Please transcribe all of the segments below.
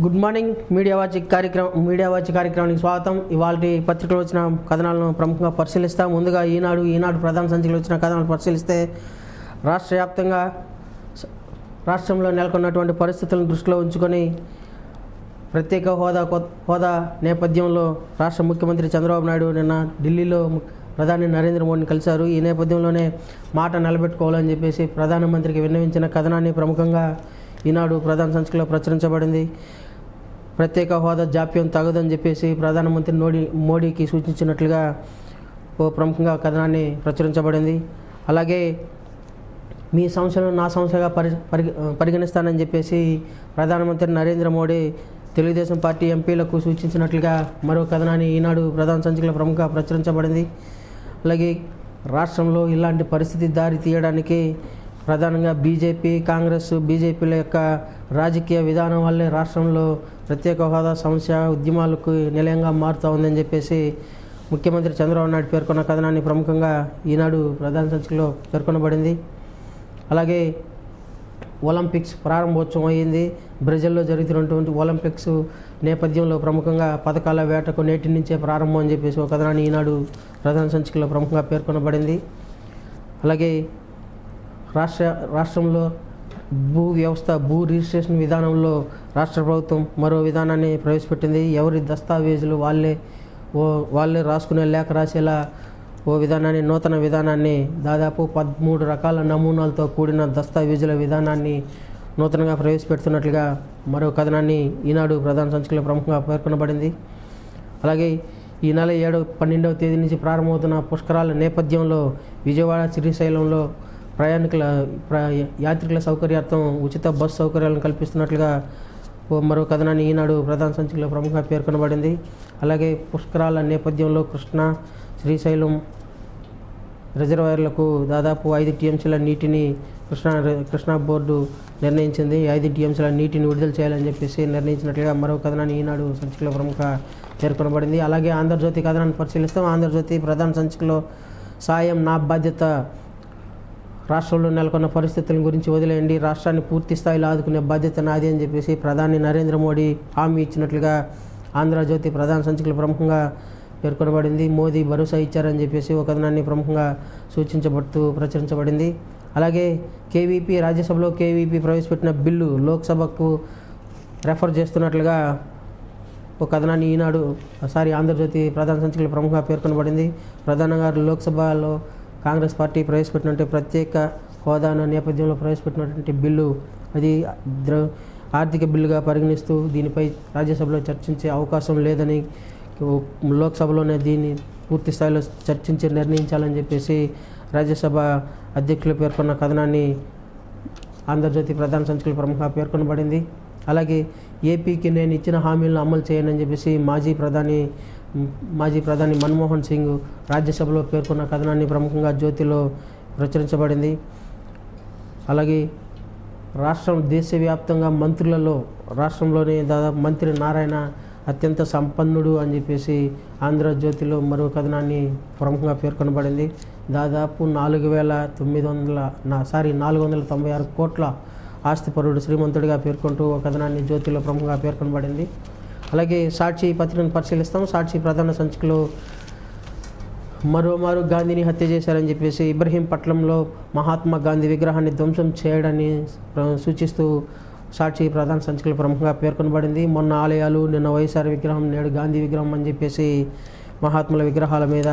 Good morning media watch కార్యక్రమం media watch కార్యక్రమానికి స్వాగతం ఇవాళ పత్రికలో వచ్చిన కథనాలను ప్రముఖంగా పరిశీలిస్తాం ముందుగా ఈనాడు ఈనాడు ప్రధాన సంచికలో వచ్చిన కథనాలు పరిశీలిస్తే రాష్ట్ర వ్యాప్తంగా స- రాష్ట్రంలో నెలకొన్నటువంటి పరిస్థితులను దృష్టిలో ఉంచుకొని ప్రత్యేక హోదా కొ- హోదా నేపథ్యంలో రాష్ట్ర ముఖ్యమంత్రి చంద్రబాబు నాయుడు నిన్న ఢిల్లీలో ము- ప్రధాని నరేంద్ర మోడీని కలిశారు ఈ నేపథ్యంలోనే మాట నిలబెట్టుకోవాలని చెప్పేసి ప్రధానమంత్రికి విన్నవించిన కథనాన్ని ప్రముఖంగా ఈనాడు ప్రధాన సంచికలో ప్రచురించబడింది ప్రత్యేక హోదా జాప్యం తగదని చెప్పేసి ప్రధానమంత్రి మోడీ మోడీకి సూచించినట్లుగా ఓ ప్రముఖంగా కథనాన్ని ప్రచురించబడింది అలాగే మీ సమస్యలను నా సమస్యగా పరి పరిగ పరిగణిస్తానని చెప్పేసి ప్రధానమంత్రి నరేంద్ర మోడీ తెలుగుదేశం పార్టీ ఎంపీలకు సూచించినట్లుగా మరో కథనాన్ని ఈనాడు ప్రధాన సంచికలో ప్రముఖ ప్రచురించబడింది అలాగే రాష్ట్రంలో ఇలాంటి పరిస్థితి దారి తీయడానికి ప్రధానంగా బీజేపీ కాంగ్రెస్ బీజేపీల యొక్క రాజకీయ విధానం వల్లే రాష్ట్రంలో ప్రత్యేక హోదా సమస్య ఉద్యమాలకు నిలయంగా మారుతూ ఉందని చెప్పేసి ముఖ్యమంత్రి చంద్రబాబు నాయుడు పేర్కొన్న కథనాన్ని ప్రముఖంగా ఈనాడు ప్రధాన సంచికలో పేర్కొనబడింది అలాగే ఒలింపిక్స్ ప్రారంభోత్సవం అయ్యింది బ్రెజిల్లో జరుగుతున్నటువంటి ఒలింపిక్స్ నేపథ్యంలో ప్రముఖంగా పథకాల వేటకు నేటి నుంచే ప్రారంభం అని చెప్పేసి ఒక కథనాన్ని ఈనాడు ప్రధాన సంచికలో ప్రముఖంగా పేర్కొనబడింది అలాగే రాష్ట్ర రాష్ట్రంలో భూ వ్యవస్థ భూ రిజిస్ట్రేషన్ విధానంలో రాష్ట్ర ప్రభుత్వం మరో విధానాన్ని ప్రవేశపెట్టింది ఎవరి దస్తావేజులు వాళ్ళే ఓ వాళ్ళే రాసుకునే లేఖ రాసేలా ఓ విధానాన్ని నూతన విధానాన్ని దాదాపు పదమూడు రకాల నమూనాలతో కూడిన దస్తావేజుల విధానాన్ని నూతనంగా ప్రవేశపెడుతున్నట్లుగా మరో కథనాన్ని ఈనాడు ప్రధాన సంచికలో ప్రముఖంగా పేర్కొనబడింది అలాగే ఈ నెల ఏడు పన్నెండవ తేదీ నుంచి ప్రారంభమవుతున్న పుష్కరాల నేపథ్యంలో విజయవాడ శ్రీశైలంలో ప్రయాణికుల ప్ర యాత్రికుల సౌకర్యార్థం ఉచిత బస్సు సౌకర్యాలను కల్పిస్తున్నట్లుగా ఓ మరో కథనాన్ని ఈనాడు ప్రధాన సంచికలో ప్రముఖంగా పేర్కొనబడింది అలాగే పుష్కరాల నేపథ్యంలో కృష్ణా శ్రీశైలం రిజర్వాయర్లకు దాదాపు ఐదు టీఎంసీల నీటిని కృష్ణా కృష్ణా బోర్డు నిర్ణయించింది ఐదు టీఎంసీల నీటిని విడుదల చేయాలని చెప్పేసి నిర్ణయించినట్లుగా మరో కథనాన్ని ఈనాడు సంచికలో ప్రముఖ పేర్కొనబడింది అలాగే ఆంధ్రజ్యోతి కథనాన్ని పరిశీలిస్తాం ఆంధ్రజ్యోతి ప్రధాన సంచికలో సాయం నా బాధ్యత రాష్ట్రంలో నెలకొన్న పరిస్థితుల గురించి వదిలేయండి రాష్ట్రాన్ని పూర్తి స్థాయిలో ఆదుకునే బాధ్యత నాది అని చెప్పేసి ప్రధాని నరేంద్ర మోడీ హామీ ఇచ్చినట్లుగా ఆంధ్రజ్యోతి ప్రధాన సంచికలు ప్రముఖంగా పేర్కొనబడింది మోదీ భరోసా ఇచ్చారని చెప్పేసి ఒక కథనాన్ని ప్రముఖంగా సూచించబడుతూ ప్రచురించబడింది అలాగే కేవీపీ రాజ్యసభలో కేవీపీ ప్రవేశపెట్టిన బిల్లు లోక్సభకు రెఫర్ చేస్తున్నట్లుగా ఒక కథనాన్ని ఈనాడు సారీ ఆంధ్రజ్యోతి ప్రధాన సంచికలు ప్రముఖంగా పేర్కొనబడింది ప్రధానంగా లోక్సభలో కాంగ్రెస్ పార్టీ ప్రవేశపెట్టినటువంటి ప్రత్యేక హోదాను నేపథ్యంలో ప్రవేశపెట్టినటువంటి బిల్లు అది ద్ర ఆర్థిక బిల్లుగా పరిగణిస్తూ దీనిపై రాజ్యసభలో చర్చించే అవకాశం లేదని లోక్సభలోనే దీన్ని పూర్తి స్థాయిలో చర్చించి నిర్ణయించాలని చెప్పేసి రాజ్యసభ అధ్యక్షులు పేర్కొన్న కథనాన్ని ఆంధ్రజ్యోతి ప్రధాన సంచికలు ప్రముఖంగా పేర్కొనబడింది అలాగే ఏపీకి నేను ఇచ్చిన హామీలను అమలు చేయనని చెప్పేసి మాజీ ప్రధాని మాజీ ప్రధాని మన్మోహన్ సింగ్ రాజ్యసభలో పేర్కొన్న కథనాన్ని ప్రముఖంగా జ్యోతిలో ప్రచురించబడింది అలాగే రాష్ట్రం దేశవ్యాప్తంగా మంత్రులలో రాష్ట్రంలోని దాదాపు మంత్రి నారాయణ అత్యంత సంపన్నుడు అని చెప్పేసి ఆంధ్రజ్యోతిలో మరో కథనాన్ని ప్రముఖంగా పేర్కొనబడింది దాదాపు నాలుగు వేల తొమ్మిది వందల నా సారీ నాలుగు వందల తొంభై ఆరు కోట్ల ఆస్తిపరుడు శ్రీమంతుడిగా పేర్కొంటూ ఒక కథనాన్ని జ్యోతిలో ప్రముఖంగా పేర్కొనబడింది అలాగే సాక్షి పత్రికను పరిశీలిస్తాం సాక్షి ప్రధాన సంచికలో మరోమారు గాంధీని హత్య చేశారని చెప్పేసి ఇబ్రహీంపట్నంలో మహాత్మా గాంధీ విగ్రహాన్ని ధ్వంసం చేయడాన్ని ప్ర- సూచిస్తూ సాక్షి ప్రధాన సంచికలు ప్రముఖంగా పేర్కొనబడింది మొన్న ఆలయాలు నిన్న వైఎస్ఆర్ విగ్రహం నేడు గాంధీ విగ్రహం అని చెప్పేసి మహాత్ముల విగ్రహాల మీద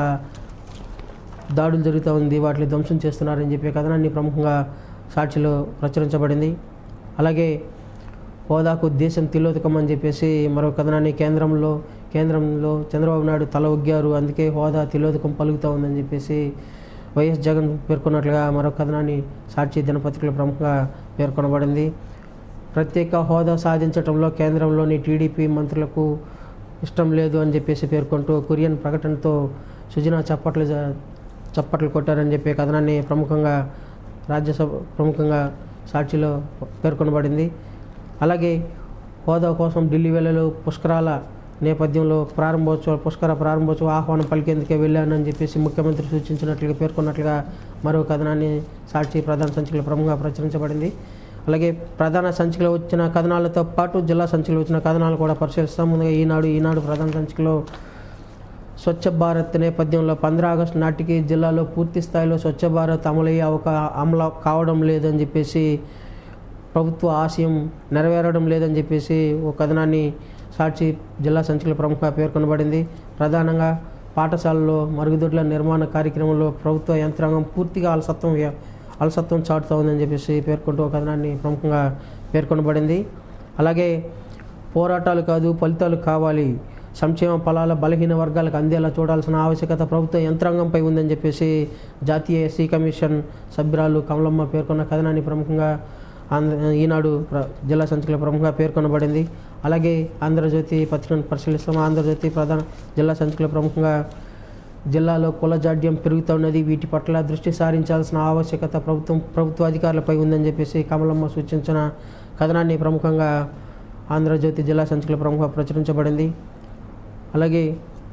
దాడులు జరుగుతూ ఉంది వాటిని ధ్వంసం చేస్తున్నారని చెప్పే కథనాన్ని ప్రముఖంగా సాక్షిలో ప్రచురించబడింది అలాగే హోదాకు దేశం తిలోదకం అని చెప్పేసి మరో కథనాన్ని కేంద్రంలో కేంద్రంలో చంద్రబాబు నాయుడు తల ఒగ్గారు అందుకే హోదా తిలోదకం పలుకుతూ ఉందని చెప్పేసి వైఎస్ జగన్ పేర్కొన్నట్లుగా మరో కథనాన్ని సాక్షి దినపత్రికలో ప్రముఖంగా పేర్కొనబడింది ప్రత్యేక హోదా సాధించడంలో కేంద్రంలోని టీడీపీ మంత్రులకు ఇష్టం లేదు అని చెప్పేసి పేర్కొంటూ కురియన్ ప్రకటనతో సుజనా చప్పట్లు జ- చప్పట్లు కొట్టారని చెప్పే కథనాన్ని ప్రముఖంగా రాజ్యసభ ప్రముఖంగా సాక్షిలో పేర్కొనబడింది అలాగే హోదా కోసం ఢిల్లీ వెళ్ళలు పుష్కరాల నేపథ్యంలో ప్రారంభోత్సవ పుష్కర ప్రారంభోత్సవ ఆహ్వానం పలికేందుకే వెళ్ళానని చెప్పేసి ముఖ్యమంత్రి సూచించినట్లుగా పేర్కొన్నట్లుగా మరో కథనాన్ని సాక్షి ప్రధాన సంచికలో ప్రముఖంగా ప్రచురించబడింది అలాగే ప్రధాన సంచికలో వచ్చిన కథనాలతో పాటు జిల్లా సంచికలో వచ్చిన కథనాలు కూడా పరిశీలిస్తాం ముందుగా ఈనాడు ఈనాడు ప్రధాన సంచికలో స్వచ్ఛ భారత్ నేపథ్యంలో పంద్ర ఆగస్టు నాటికి జిల్లాలో పూర్తి స్థాయిలో స్వచ్ఛ భారత్ అమలయ్యే అవకా అమలు కావడం లేదని చెప్పేసి ప్రభుత్వ ఆశయం నెరవేరడం లేదని చెప్పేసి ఒక కథనాన్ని సాక్షి జిల్లా సంచికల ప్రముఖంగా పేర్కొనబడింది ప్రధానంగా పాఠశాలలో మరుగుదొడ్ల నిర్మాణ కార్యక్రమంలో ప్రభుత్వ యంత్రాంగం పూర్తిగా అలసత్వం వ్య- అలసత్వం చాటుతూ ఉందని చెప్పేసి పేర్కొంటూ ఒక కథనాన్ని ప్రముఖంగా పేర్కొనబడింది అలాగే పోరాటాలు కాదు ఫలితాలు కావాలి సంక్షేమ ఫలాల బలహీన వర్గాలకు అందేలా చూడాల్సిన ఆవశ్యకత ప్రభుత్వ యంత్రాంగంపై ఉందని చెప్పేసి జాతీయ ఎస్సీ కమిషన్ సభ్యురాలు కమలమ్మ పేర్కొన్న కథనాన్ని ప్రముఖంగా ఆంధ్ర ఈనాడు ప్ర- జిల్లా సంచికలో ప్రముఖంగా పేర్కొనబడింది అలాగే ఆంధ్రజ్యోతి పత్రికను పరిశీలిస్తాం ఆంధ్రజ్యోతి ప్రధాన జిల్లా సంచికలో ప్రముఖంగా జిల్లాలో కుల జాడ్యం పెరుగుతున్నది వీటి పట్ల దృష్టి సారించాల్సిన ఆవశ్యకత ప్రభుత్వం ప్రభుత్వ అధికారులపై ఉందని చెప్పేసి కమలమ్మ సూచించిన కథనాన్ని ప్రముఖంగా ఆంధ్రజ్యోతి జిల్లా సంచికలో ప్రముఖంగా ప్రచురించబడింది అలాగే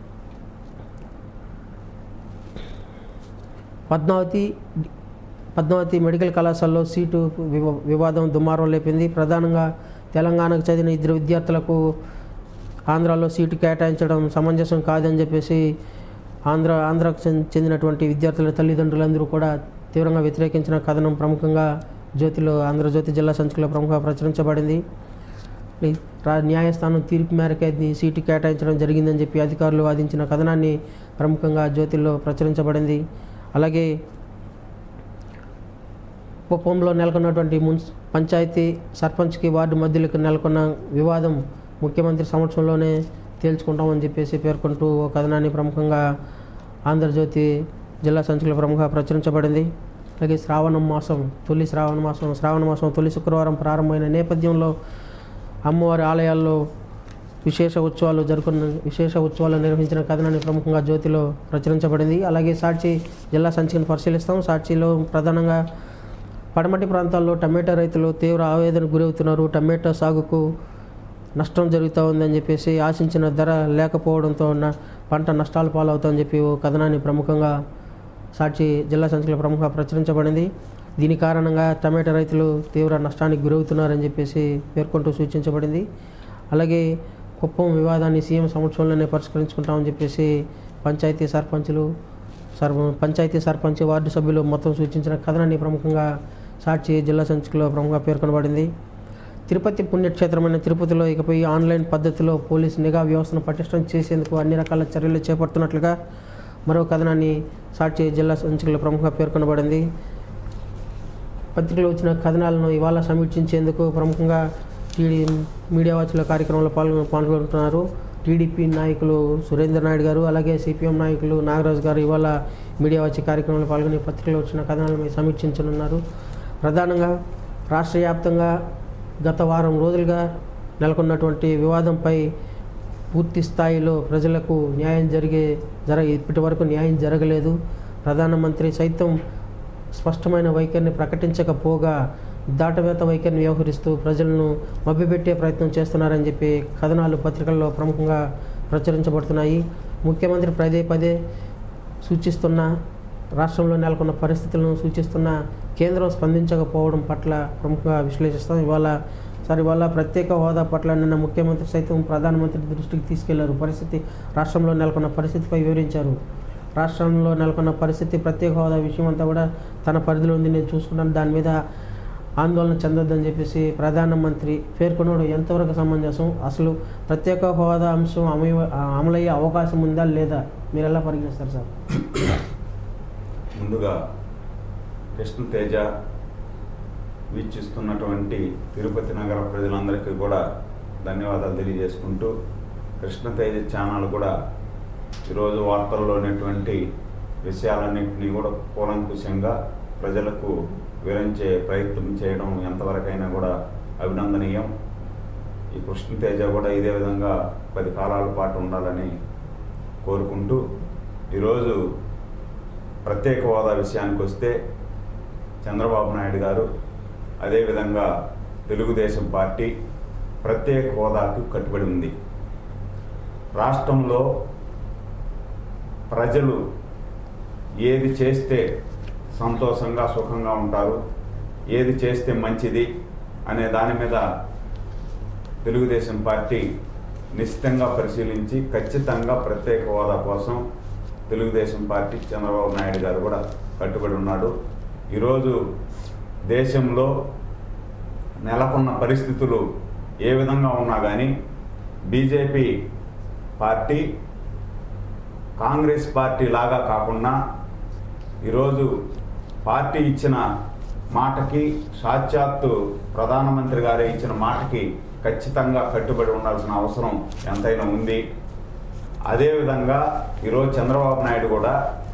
పద్మావతి పద్మావతి మెడికల్ కళాశాలలో సీటు వివ- వివాదం దుమారం లేపింది ప్రధానంగా తెలంగాణకు చదివిన ఇద్దరు విద్యార్థులకు ఆంధ్రాలో సీటు కేటాయించడం సమంజసం కాదని చెప్పేసి ఆంధ్ర ఆంధ్రాకు చెంది- చెందినటువంటి విద్యార్థుల తల్లిదండ్రులందరూ కూడా తీవ్రంగా వ్యతిరేకించిన కథనం ప్రముఖంగా జ్యోతిలో ఆంధ్రజ్యోతి జిల్లా సంచికలో ప్రముఖంగా ప్రచురించబడింది ఈ రా- న్యాయస్థానం తీర్పు మేరకు ఈ సీటు కేటాయించడం జరిగిందని చెప్పి అధికారులు వాదించిన కథనాన్ని ప్రముఖంగా జ్యోతిలో ప్రచురించబడింది అలాగే కుప్పంలో నెలకొన్నటువంటి మున్సి పంచాయతీ సర్పంచ్కి వార్డు మధ్యలకు నెలకొన్న వివాదం ముఖ్యమంత్రి సంవత్సరంలోనే తేల్చుకుంటామని చెప్పేసి పేర్కొంటూ ఓ కథనాన్ని ప్రముఖంగా ఆంధ్రజ్యోతి జిల్లా సంచికలో ప్రముఖంగా ప్రచురించబడింది అలాగే శ్రావణ మాసం తొలి శ్రావణ మాసం శ్రావణ మాసం తొలి శుక్రవారం ప్రారంభమైన నేపథ్యంలో అమ్మవారి ఆలయాల్లో విశేష ఉత్సవాలు జరుపుకున్న విశేష ఉత్సవాలు నిర్వహించిన కథనాన్ని ప్రముఖంగా జ్యోతిలో ప్రచురించబడింది అలాగే సాక్షి జిల్లా సంచికను పరిశీలిస్తాం సాక్షిలో ప్రధానంగా పడమటి ప్రాంతాల్లో టమాటా రైతులు తీవ్ర ఆవేదనకు గురవుతున్నారు టమాటా సాగుకు నష్టం జరుగుతూ ఉందని చెప్పేసి ఆశించిన ధర లేకపోవడంతో ఉన్న పంట నష్టాల పాలవుతుందని చెప్పి ఓ కథనాన్ని ప్రముఖంగా సాక్షి జిల్లా సంచికలో ప్రముఖంగా ప్రచురించబడింది దీని కారణంగా టమాటా రైతులు తీవ్ర నష్టానికి గురవుతున్నారని చెప్పేసి పేర్కొంటూ సూచించబడింది అలాగే కుప్పం వివాదాన్ని సీఎం సంవత్సరంలోనే పరిష్కరించుకుంటామని చెప్పేసి పంచాయతీ సర్పంచులు సర్ పంచాయతీ సర్పంచ్ వార్డు సభ్యులు మొత్తం సూచించిన కథనాన్ని ప్రముఖంగా సాక్షి జిల్లా సంచికలో ప్రముఖంగా పేర్కొనబడింది తిరుపతి పుణ్యక్షేత్రమైన తిరుపతిలో ఇకపై ఆన్లైన్ పద్ధతిలో పోలీస్ నిఘా వ్యవస్థను పటిష్టం చేసేందుకు అన్ని రకాల చర్యలు చేపడుతున్నట్లుగా మరో కథనాన్ని సాక్షి జిల్లా సంచికలో ప్రముఖంగా పేర్కొనబడింది పత్రికలో వచ్చిన కథనాలను ఇవాళ సమీక్షించేందుకు ప్రముఖంగా టీడీ మీడియా వాచ్ల కార్యక్రమంలో పాల్గొ పాల్గొంటున్నారు టీడీపీ నాయకులు సురేంద్ర నాయుడు గారు అలాగే సిపిఎం నాయకులు నాగరాజు గారు ఇవాళ మీడియా వచ్చే కార్యక్రమంలో పాల్గొని పత్రికలో వచ్చిన కథనాలను సమీక్షించనున్నారు ప్రధానంగా రాష్ట్ర వ్యాప్తంగా గత వారం రోజులుగా నెలకొన్నటువంటి వివాదంపై పూర్తి స్థాయిలో ప్రజలకు న్యాయం జరిగే జర ఇప్పటి వరకు న్యాయం జరగలేదు ప్రధానమంత్రి సైతం స్పష్టమైన వైఖరిని ప్రకటించకపోగా దాటవేత వైఖరిని వ్యవహరిస్తూ ప్రజలను మభ్యపెట్టే ప్రయత్నం చేస్తున్నారని చెప్పి కథనాలు పత్రికల్లో ప్రముఖంగా ప్రచురించబడుతున్నాయి ముఖ్యమంత్రి పదే పదే సూచిస్తున్న రాష్ట్రంలో నెలకొన్న పరిస్థితులను సూచిస్తున్న కేంద్రం స్పందించకపోవడం పట్ల ప్రముఖంగా విశ్లేషిస్తాం ఇవాళ సార్ ఇవాళ ప్రత్యేక హోదా పట్ల నిన్న ముఖ్యమంత్రి సైతం ప్రధానమంత్రి దృష్టికి తీసుకెళ్లారు పరిస్థితి రాష్ట్రంలో నెలకొన్న పరిస్థితిపై వివరించారు రాష్ట్రంలో నెలకొన్న పరిస్థితి ప్రత్యేక హోదా విషయం అంతా కూడా తన పరిధిలో ఉంది నేను చూసుకున్నాను దాని మీద ఆందోళన చెందొద్దని చెప్పేసి ప్రధానమంత్రి పేర్కొనడం ఎంతవరకు సమంజసం అసలు ప్రత్యేక హోదా అంశం అమలు అమలయ్యే అవకాశం ఉందా లేదా మీరు ఎలా పరిగణిస్తారు సార్ ముందుగా కృష్ణ తేజ వీక్షిస్తున్నటువంటి తిరుపతి నగర ప్రజలందరికీ కూడా ధన్యవాదాలు తెలియజేసుకుంటూ కృష్ణ తేజ ఛానల్ కూడా ఈరోజు వార్తల్లో ఉన్నటువంటి విషయాలన్నింటినీ కూడా కూలంకుశంగా ప్రజలకు వివరించే ప్రయత్నం చేయడం ఎంతవరకైనా కూడా అభినందనీయం ఈ కృష్ణ తేజ కూడా ఇదే విధంగా పది కాలాల పాటు ఉండాలని కోరుకుంటూ ఈరోజు ప్రత్యేక హోదా విషయానికి వస్తే చంద్రబాబు నాయుడు గారు అదేవిధంగా తెలుగుదేశం పార్టీ ప్రత్యేక హోదాకు కట్టుబడి ఉంది రాష్ట్రంలో ప్రజలు ఏది చేస్తే సంతోషంగా సుఖంగా ఉంటారు ఏది చేస్తే మంచిది అనే దాని మీద తెలుగుదేశం పార్టీ నిశ్చితంగా పరిశీలించి ఖచ్చితంగా ప్రత్యేక హోదా కోసం తెలుగుదేశం పార్టీ చంద్రబాబు నాయుడు గారు కూడా కట్టుబడి ఉన్నాడు ఈరోజు దేశంలో నెలకొన్న పరిస్థితులు ఏ విధంగా ఉన్నా కానీ బీజేపీ పార్టీ కాంగ్రెస్ పార్టీ లాగా కాకుండా ఈరోజు పార్టీ ఇచ్చిన మాటకి సాక్షాత్తు ప్రధానమంత్రి గారే ఇచ్చిన మాటకి ఖచ్చితంగా కట్టుబడి ఉండాల్సిన అవసరం ఎంతైనా ఉంది అదేవిధంగా ఈరోజు చంద్రబాబు నాయుడు కూడా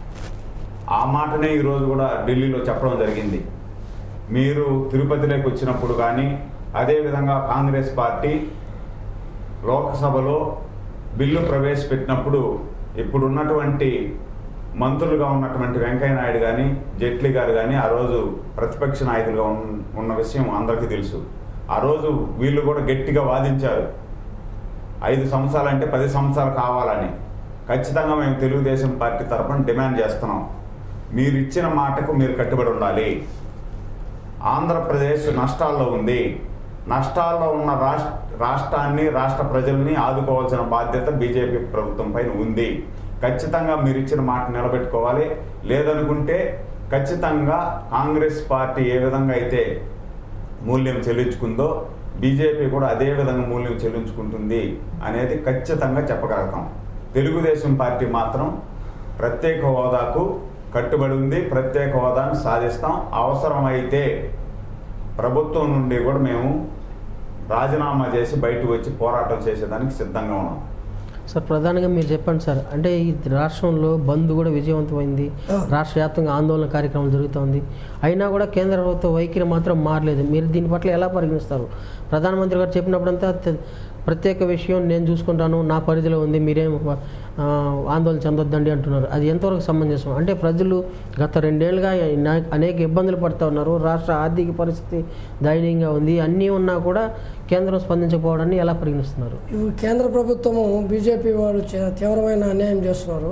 ఆ మాటనే ఈరోజు కూడా ఢిల్లీలో చెప్పడం జరిగింది మీరు తిరుపతిలోకి వచ్చినప్పుడు కానీ అదేవిధంగా కాంగ్రెస్ పార్టీ లోక్సభలో బిల్లు ప్రవేశపెట్టినప్పుడు ఇప్పుడున్నటువంటి మంత్రులుగా ఉన్నటువంటి వెంకయ్య నాయుడు కానీ జైట్లీ గారు కానీ ఆ రోజు ప్రతిపక్ష నాయకులుగా ఉన్న- ఉన్న విషయం అందరికీ తెలుసు ఆ రోజు వీళ్ళు కూడా గట్టిగా వాదించారు ఐదు సంవత్సరాలు అంటే పది సంవత్సరాలు కావాలని ఖచ్చితంగా మేము తెలుగుదేశం పార్టీ తరఫున డిమాండ్ చేస్తున్నాం మీరు ఇచ్చిన మాటకు మీరు కట్టుబడి ఉండాలి ఆంధ్రప్రదేశ్ నష్టాల్లో ఉంది నష్టాల్లో ఉన్న రాష్ట్ర రాష్ట్రాన్ని రాష్ట్ర ప్రజల్ని ఆదుకోవాల్సిన బాధ్యత బీజేపీ ప్రభుత్వం పైన ఉంది ఖచ్చితంగా మీరు ఇచ్చిన మాట నిలబెట్టుకోవాలి లేదనుకుంటే ఖచ్చితంగా కాంగ్రెస్ పార్టీ ఏ విధంగా అయితే మూల్యం చెల్లించుకుందో బీజేపీ కూడా అదే విధంగా మూల్యం చెల్లించుకుంటుంది అనేది ఖచ్చితంగా చెప్పగలుగుతాం తెలుగుదేశం పార్టీ మాత్రం ప్రత్యేక హోదాకు కట్టుబడి ఉంది ప్రత్యేక హోదాను సాధిస్తాం అవసరమైతే ప్రభుత్వం నుండి కూడా మేము రాజీనామా చేసి బయటకు వచ్చి పోరాటం చేసేదానికి సిద్ధంగా ఉన్నాం సార్ ప్రధానంగా మీరు చెప్పండి సార్ అంటే ఈ రాష్ట్రంలో బంద్ కూడా విజయవంతమైంది రాష్ట్ర వ్యాప్తంగా ఆందోళన కార్యక్రమం జరుగుతోంది అయినా కూడా కేంద్ర ప్రభుత్వ వైఖరి మాత్రం మారలేదు మీరు దీని పట్ల ఎలా పరిగణిస్తారు ప్రధానమంత్రి గారు చెప్పినప్పుడంతా తె- ప్రత్యేక విషయం నేను చూసుకుంటాను నా పరిధిలో ఉంది మీరేం ఆ, ఆందోళన చెందొద్దండి అంటున్నారు అది ఎంతవరకు సమంజసం అంటే ప్రజలు గత రెండేళ్లుగా నా- అనేక ఇబ్బందులు పడుతూ ఉన్నారు రాష్ట్ర ఆర్థిక పరిస్థితి దయనీయంగా ఉంది అన్నీ ఉన్నా కూడా కేంద్రం స్పందించకపోవడాన్ని ఎలా పరిగణిస్తున్నారు ఇవి కేంద్ర ప్రభుత్వము బీజేపీ వాళ్ళు చే- తీవ్రమైన అన్యాయం చేస్తున్నారు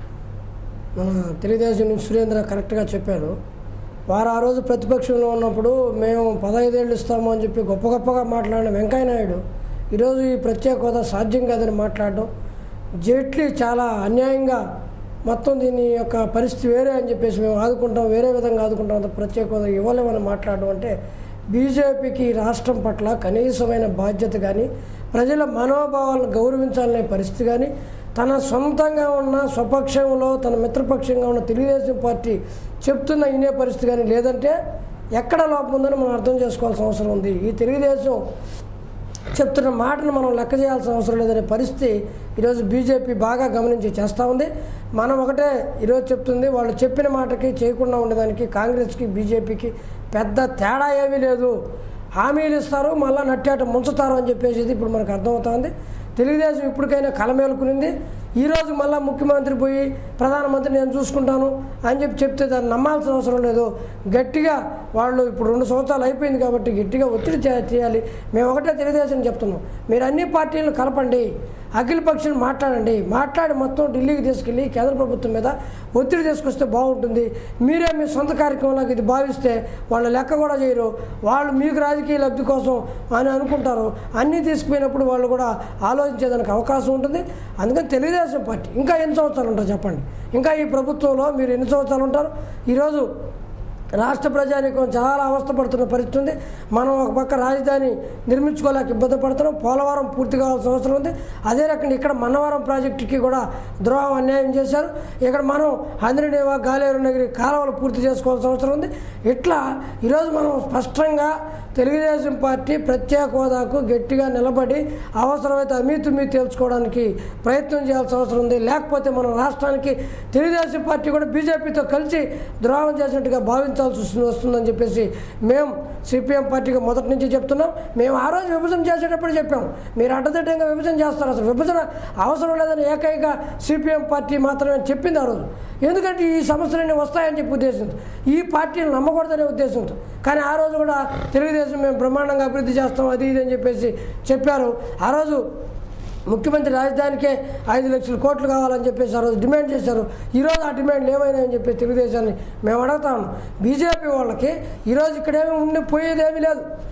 మన తెలుగుదేశం నుంచి సురేంద్ర కరెక్ట్గా చెప్పారు వారు ఆ రోజు ప్రతిపక్షంలో ఉన్నప్పుడు మేము పదహైదేళ్ళు ఇస్తాము అని చెప్పి గొప్ప గొప్పగా మాట్లాడిన వెంకయ్య నాయుడు ఈరోజు ఈ ప్రత్యేక హోదా సాధ్యం కాదని మాట్లాడడం జైట్లీ చాలా అన్యాయంగా మొత్తం దీని యొక్క పరిస్థితి వేరే అని చెప్పేసి మేము ఆదుకుంటాం వేరే విధంగా ఆదుకుంటాం అంత ప్రత్యేక హోదా ఇవ్వలేమని మాట్లాడడం అంటే బీజేపీకి ఈ రాష్ట్రం పట్ల కనీసమైన బాధ్యత కానీ ప్రజల మనోభావాలను గౌరవించాలనే పరిస్థితి కానీ తన సొంతంగా ఉన్న స్వపక్షంలో తన మిత్రపక్షంగా ఉన్న తెలుగుదేశం పార్టీ చెప్తున్న ఇనే పరిస్థితి కానీ లేదంటే ఎక్కడ లోపం ఉందని మనం అర్థం చేసుకోవాల్సిన అవసరం ఉంది ఈ తెలుగుదేశం చెప్తున్న మాటను మనం లెక్క చేయాల్సిన అవసరం లేదనే పరిస్థితి ఈరోజు బీజేపీ బాగా గమనించి చేస్తూ ఉంది మనం ఒకటే ఈరోజు చెప్తుంది వాళ్ళు చెప్పిన మాటకి చేయకుండా ఉండేదానికి కాంగ్రెస్కి బీజేపీకి పెద్ద తేడా ఏమీ లేదు హామీలు ఇస్తారు మళ్ళీ నట్టేట ముంచుతారు అని చెప్పేసి ఇది ఇప్పుడు మనకు అర్థమవుతోంది తెలుగుదేశం ఇప్పటికైనా కలమేలుకునింది ఈరోజు మళ్ళీ ముఖ్యమంత్రి పోయి ప్రధానమంత్రి నేను చూసుకుంటాను అని చెప్పి చెప్తే దాన్ని నమ్మాల్సిన అవసరం లేదు గట్టిగా వాళ్ళు ఇప్పుడు రెండు సంవత్సరాలు అయిపోయింది కాబట్టి గట్టిగా ఒత్తిడి చే- చేయాలి మేము ఒకటే తెలుగుదేశం చెప్తున్నాం మీరు అన్ని పార్టీలను కలపండి అఖిల పక్షులు మాట్లాడండి మాట్లాడి మొత్తం ఢిల్లీకి తీసుకెళ్ళి కేంద్ర ప్రభుత్వం మీద ఒత్తిడి తీసుకొస్తే బాగుంటుంది మీరే మీ సొంత కార్యక్రమంలోకి ఇది భావిస్తే వాళ్ళు లెక్క కూడా చేయరు వాళ్ళు మీకు రాజకీయ లబ్ధి కోసం అని అనుకుంటారు అన్నీ తీసుకుపోయినప్పుడు వాళ్ళు కూడా ఆలోచించేదానికి అవకాశం ఉంటుంది అందుకని తెలుగుదేశం పార్టీ ఇంకా ఎన్ని సంవత్సరాలు ఉంటారు చెప్పండి ఇంకా ఈ ప్రభుత్వంలో మీరు ఎన్ని సంవత్సరాలు ఉంటారు ఈరోజు రాష్ట్ర ప్రజానికం చాలా అవస్థపడుతున్న పరిస్థితి ఉంది మనం ఒక పక్క రాజధాని నిర్మించుకోలేక ఇబ్బంది పడుతున్నాం పోలవరం పూర్తి కావాల్సిన అవసరం ఉంది అదే రకంగా ఇక్కడ మన్నవరం ప్రాజెక్టుకి కూడా ద్రోహం అన్యాయం చేశారు ఇక్కడ మనం హంద్రినేవా గాలేరు నగరి కాలువలు పూర్తి చేసుకోవాల్సిన అవసరం ఉంది ఇట్లా ఈరోజు మనం స్పష్టంగా తెలుగుదేశం పార్టీ ప్రత్యేక హోదాకు గట్టిగా నిలబడి అవసరమైతే అమీతుమీ తేల్చుకోవడానికి ప్రయత్నం చేయాల్సిన అవసరం ఉంది లేకపోతే మనం రాష్ట్రానికి తెలుగుదేశం పార్టీ కూడా బీజేపీతో కలిసి ద్రోహం చేసినట్టుగా భావించాల్సి వస్తుంది వస్తుందని చెప్పేసి మేము సిపిఎం పార్టీగా మొదటి నుంచి చెప్తున్నాం మేము ఆ రోజు విభజన చేసేటప్పుడు చెప్పాం మీరు అడ్డదిడ్డంగా విభజన చేస్తారు అసలు విభజన అవసరం లేదని ఏకైక సిపిఎం పార్టీ మాత్రమే చెప్పింది ఆ రోజు ఎందుకంటే ఈ సమస్యలన్నీ వస్తాయని చెప్పి ఉద్దేశంతో ఈ పార్టీని నమ్మకూడదనే ఉద్దేశంతో కానీ ఆ రోజు కూడా తెలుగుదేశం మేము బ్రహ్మాండంగా అభివృద్ధి చేస్తాం అది ఇది అని చెప్పేసి చెప్పారు ఆ రోజు ముఖ్యమంత్రి రాజధానికే ఐదు లక్షల కోట్లు కావాలని చెప్పేసి ఆ రోజు డిమాండ్ చేశారు ఈరోజు ఆ డిమాండ్లు ఏమైనాయని చెప్పి తెలుగుదేశాన్ని మేము అడుగుతా ఉన్నాం బీజేపీ వాళ్ళకి ఈరోజు ఇక్కడేమి ఉండి పోయేదేమీ లేదు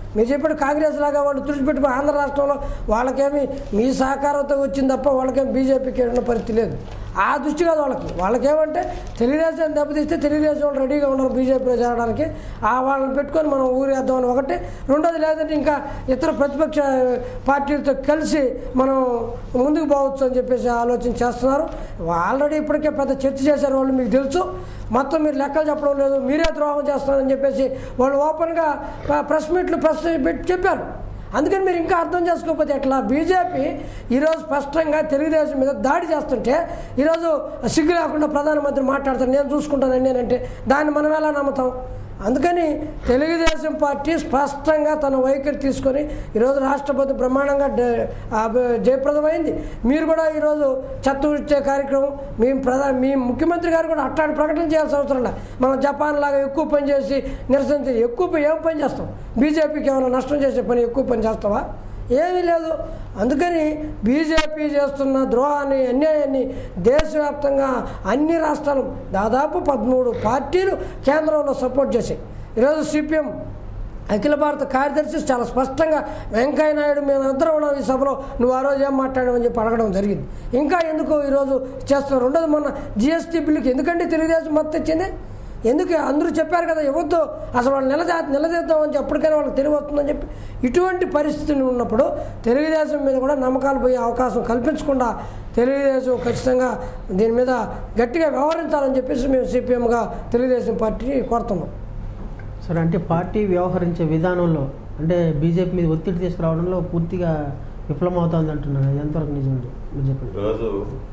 మీరు చెప్పాడు కాంగ్రెస్ లాగా వాళ్ళు తుడిచిపెట్టి ఆంధ్ర రాష్ట్రంలో వాళ్ళకేమి మీ సహకారంతో వచ్చింది తప్ప వాళ్ళకేమి బీజేపీకి ఉన్న పరిస్థితి లేదు ఆ దృష్టి కాదు వాళ్ళకి వాళ్ళకేమంటే తెలుగుదేశం దెబ్బతీస్తే తెలుగుదేశం వాళ్ళు రెడీగా ఉన్నారు బీజేపీలో చేరడానికి ఆ వాళ్ళని పెట్టుకొని మనం ఊరేద్దామని ఒకటి రెండోది లేదంటే ఇంకా ఇతర ప్రతిపక్ష పార్టీలతో కలిసి మనం ముందుకు పోవచ్చు అని చెప్పేసి ఆలోచన చేస్తున్నారు ఆల్రెడీ ఇప్పటికే పెద్ద చర్చ చేశారు వాళ్ళు మీకు తెలుసు మొత్తం మీరు లెక్కలు చెప్పడం లేదు మీరే ద్రోహం చేస్తున్నారని చెప్పేసి వాళ్ళు ఓపెన్గా ప్రెస్ మీట్లు ప్రెస్ పెట్టి చెప్పారు అందుకని మీరు ఇంకా అర్థం చేసుకోకపోతే ఎట్లా బీజేపీ ఈరోజు స్పష్టంగా తెలుగుదేశం మీద దాడి చేస్తుంటే ఈరోజు సిగ్గు లేకుండా ప్రధానమంత్రి మాట్లాడతారు నేను చూసుకుంటానని నేనంటే దాన్ని మనం ఎలా నమ్ముతాం అందుకని తెలుగుదేశం పార్టీ స్పష్టంగా తన వైఖరి తీసుకొని ఈరోజు రాష్ట్రపతి బ్రహ్మాండంగా డ- ఆ బ- జయప్రదమైంది మీరు కూడా ఈరోజు చెత్త ఇచ్చే కార్యక్రమం మీ ప్రధాన మీ ముఖ్యమంత్రి గారు కూడా అట్లాంటి ప్రకటన చేయాల్సిన అవసరం లేదు మనం జపాన్ లాగా ఎక్కువ పని చేసి నిరసన చేసి ఎక్కువ పని ఏం పని చేస్తాం బీజేపీకి ఏమైనా నష్టం చేసే పని ఎక్కువ పని చేస్తావా ఏమీ లేదు అందుకని బీజేపీ చేస్తున్న ద్రోహాన్ని అన్యాయాన్ని దేశవ్యాప్తంగా అన్ని రాష్ట్రాలు దాదాపు పదమూడు పార్టీలు కేంద్రంలో సపోర్ట్ చేశాయి ఈరోజు సిపిఎం అఖిల భారత కార్యదర్శి చాలా స్పష్టంగా వెంకయ్య నాయుడు మేము ఇద్దరం ఉన్నాం ఈ సభలో నువ్వు ఆ రోజు ఏం మాట్లాడామని చెప్పి అడగడం జరిగింది ఇంకా ఎందుకు ఈరోజు చేస్తున్నారు రెండోది మొన్న జిఎస్టీ బిల్లుకి ఎందుకంటే తెలుగుదేశం మద్దతు ఇచ్చింది ఎందుకు అందరూ చెప్పారు కదా ఇవ్వద్దు అసలు వాళ్ళు నిలదే నిలదీద్దామని చెప్పి ఎప్పటికైనా వాళ్ళకి తెలివి వస్తుందని చెప్పి ఇటువంటి పరిస్థితులు ఉన్నప్పుడు తెలుగుదేశం మీద కూడా నమ్మకాలు పోయే అవకాశం కల్పించకుండా తెలుగుదేశం ఖచ్చితంగా దీని మీద గట్టిగా వ్యవహరించాలని చెప్పేసి మేము సిపిఎంగా తెలుగుదేశం పార్టీని కోరుతున్నాం సరే అంటే పార్టీ వ్యవహరించే విధానంలో అంటే బీజేపీ మీద ఒత్తిడి తీసుకురావడంలో పూర్తిగా విఫలమవుతోంది అంటున్నారు అది ఎంతవరకు నిజమండి మీరు చెప్పండి ఈరోజు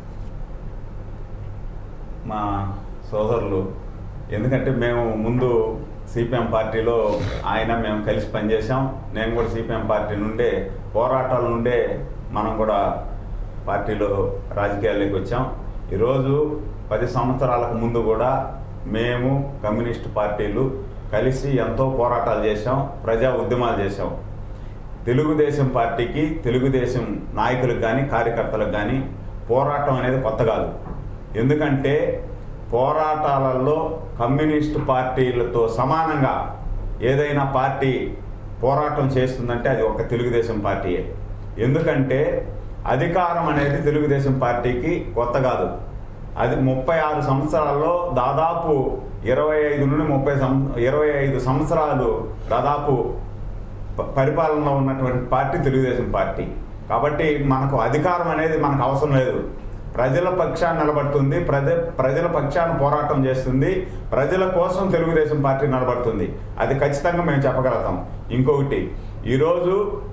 మా సోదరులు ఎందుకంటే మేము ముందు సిపిఎం పార్టీలో ఆయన మేము కలిసి పనిచేసాం నేను కూడా సిపిఎం పార్టీ నుండే పోరాటాల నుండే మనం కూడా పార్టీలో రాజకీయాల్లోకి వచ్చాం ఈరోజు పది సంవత్సరాలకు ముందు కూడా మేము కమ్యూనిస్ట్ పార్టీలు కలిసి ఎంతో పోరాటాలు చేశాం ప్రజా ఉద్యమాలు చేశాం తెలుగుదేశం పార్టీకి తెలుగుదేశం నాయకులకు కానీ కార్యకర్తలకు కానీ పోరాటం అనేది కొత్త కాదు ఎందుకంటే పోరాటాలలో కమ్యూనిస్ట్ పార్టీలతో సమానంగా ఏదైనా పార్టీ పోరాటం చేస్తుందంటే అది ఒక తెలుగుదేశం పార్టీయే ఎందుకంటే అధికారం అనేది తెలుగుదేశం పార్టీకి కొత్త కాదు అది ముప్పై ఆరు సంవత్సరాల్లో దాదాపు ఇరవై ఐదు నుండి ముప్పై సం ఇరవై ఐదు సంవత్సరాలు దాదాపు ప- పరిపాలనలో ఉన్నటువంటి పార్టీ తెలుగుదేశం పార్టీ కాబట్టి మనకు అధికారం అనేది మనకు అవసరం లేదు ప్రజల పక్షాన్ని నిలబడుతుంది ప్రజ ప్రజల పక్షాన్ని పోరాటం చేస్తుంది ప్రజల కోసం తెలుగుదేశం పార్టీ నిలబడుతుంది అది ఖచ్చితంగా మేము చెప్పగలుగుతాం ఇంకొకటి ఈరోజు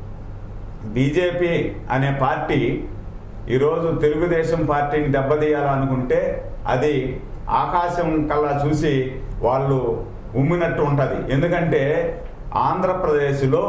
బీజేపీ అనే పార్టీ ఈరోజు తెలుగుదేశం పార్టీని దెబ్బతీయాలనుకుంటే అది ఆకాశం కల్లా చూసి వాళ్ళు ఉమ్మినట్టు ఉంటుంది ఎందుకంటే ఆంధ్రప్రదేశ్లో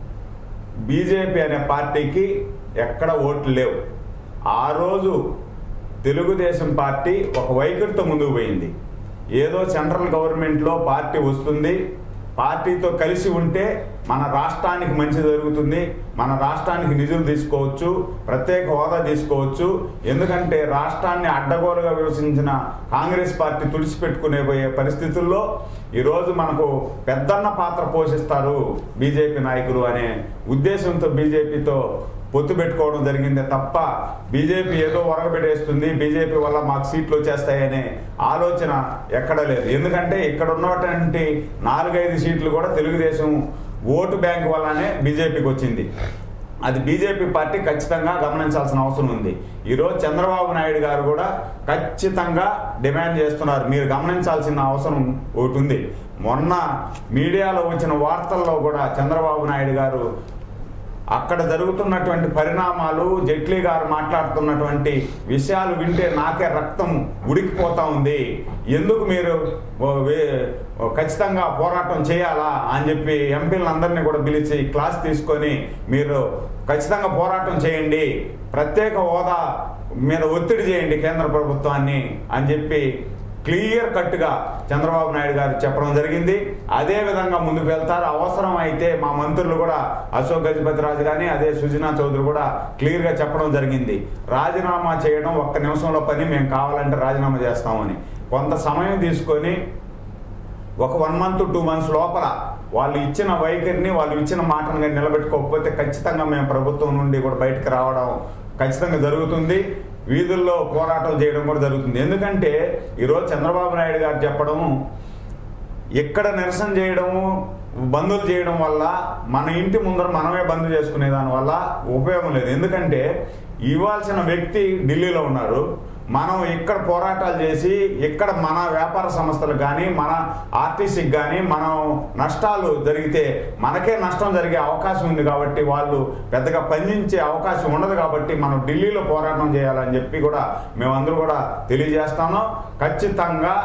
బీజేపీ అనే పార్టీకి ఎక్కడ ఓట్లు లేవు ఆ రోజు తెలుగుదేశం పార్టీ ఒక వైఖరితో ముందుకు పోయింది ఏదో సెంట్రల్ గవర్నమెంట్లో పార్టీ వస్తుంది పార్టీతో కలిసి ఉంటే మన రాష్ట్రానికి మంచి జరుగుతుంది మన రాష్ట్రానికి నిధులు తీసుకోవచ్చు ప్రత్యేక హోదా తీసుకోవచ్చు ఎందుకంటే రాష్ట్రాన్ని అడ్డగోలుగా విభజించిన కాంగ్రెస్ పార్టీ తుడిచిపెట్టుకునే పోయే పరిస్థితుల్లో ఈరోజు మనకు పెద్దన్న పాత్ర పోషిస్తారు బీజేపీ నాయకులు అనే ఉద్దేశంతో బీజేపీతో పొత్తు పెట్టుకోవడం జరిగిందే తప్ప బీజేపీ ఏదో ఒరగబెట్టేస్తుంది బీజేపీ వల్ల మాకు సీట్లు వచ్చేస్తాయనే ఆలోచన ఎక్కడ లేదు ఎందుకంటే ఇక్కడ ఉన్నటువంటి నాలుగైదు సీట్లు కూడా తెలుగుదేశం ఓటు బ్యాంక్ వల్లనే బీజేపీకి వచ్చింది అది బీజేపీ పార్టీ ఖచ్చితంగా గమనించాల్సిన అవసరం ఉంది ఈరోజు చంద్రబాబు నాయుడు గారు కూడా ఖచ్చితంగా డిమాండ్ చేస్తున్నారు మీరు గమనించాల్సిన అవసరం ఒకటి ఉంది మొన్న మీడియాలో వచ్చిన వార్తల్లో కూడా చంద్రబాబు నాయుడు గారు అక్కడ జరుగుతున్నటువంటి పరిణామాలు జైట్లీ గారు మాట్లాడుతున్నటువంటి విషయాలు వింటే నాకే రక్తం ఉడికిపోతా ఉంది ఎందుకు మీరు ఓ వే- ఓ ఖచ్చితంగా పోరాటం చేయాలా అని చెప్పి ఎంపీలందరినీ కూడా పిలిచి క్లాస్ తీసుకొని మీరు ఖచ్చితంగా పోరాటం చేయండి ప్రత్యేక హోదా మీద ఒత్తిడి చేయండి కేంద్ర ప్రభుత్వాన్ని అని చెప్పి క్లియర్ కట్గా చంద్రబాబు నాయుడు గారు చెప్పడం జరిగింది అదే విధంగా ముందుకు వెళ్తారు అవసరం అయితే మా మంత్రులు కూడా అశోక్ గజపతి రాజు కానీ అదే సుజనా చౌదరి కూడా క్లియర్గా చెప్పడం జరిగింది రాజీనామా చేయడం ఒక్క నిమిషంలో పని మేము కావాలంటే రాజీనామా చేస్తామని కొంత సమయం తీసుకొని ఒక వన్ మంత్ టూ మంత్స్ లోపల వాళ్ళు ఇచ్చిన వైఖరిని వాళ్ళు ఇచ్చిన మాటను కానీ నిలబెట్టుకోకపోతే ఖచ్చితంగా మేము ప్రభుత్వం నుండి కూడా బయటకు రావడం ఖచ్చితంగా జరుగుతుంది వీధుల్లో పోరాటం చేయడం కూడా జరుగుతుంది ఎందుకంటే ఈరోజు చంద్రబాబు నాయుడు గారు చెప్పడం ఎక్కడ నిరసన చేయడము బంధులు చేయడం వల్ల మన ఇంటి ముందర మనమే బంద్ చేసుకునే దానివల్ల ఉపయోగం లేదు ఎందుకంటే ఇవ్వాల్సిన వ్యక్తి ఢిల్లీలో ఉన్నారు మనం ఇక్కడ పోరాటాలు చేసి ఇక్కడ మన వ్యాపార సంస్థలకు కానీ మన ఆర్టీసీకి కానీ మనం నష్టాలు జరిగితే మనకే నష్టం జరిగే అవకాశం ఉంది కాబట్టి వాళ్ళు పెద్దగా పండించే అవకాశం ఉండదు కాబట్టి మనం ఢిల్లీలో పోరాటం చేయాలని చెప్పి కూడా మేమందరూ కూడా తెలియజేస్తాను ఖచ్చితంగా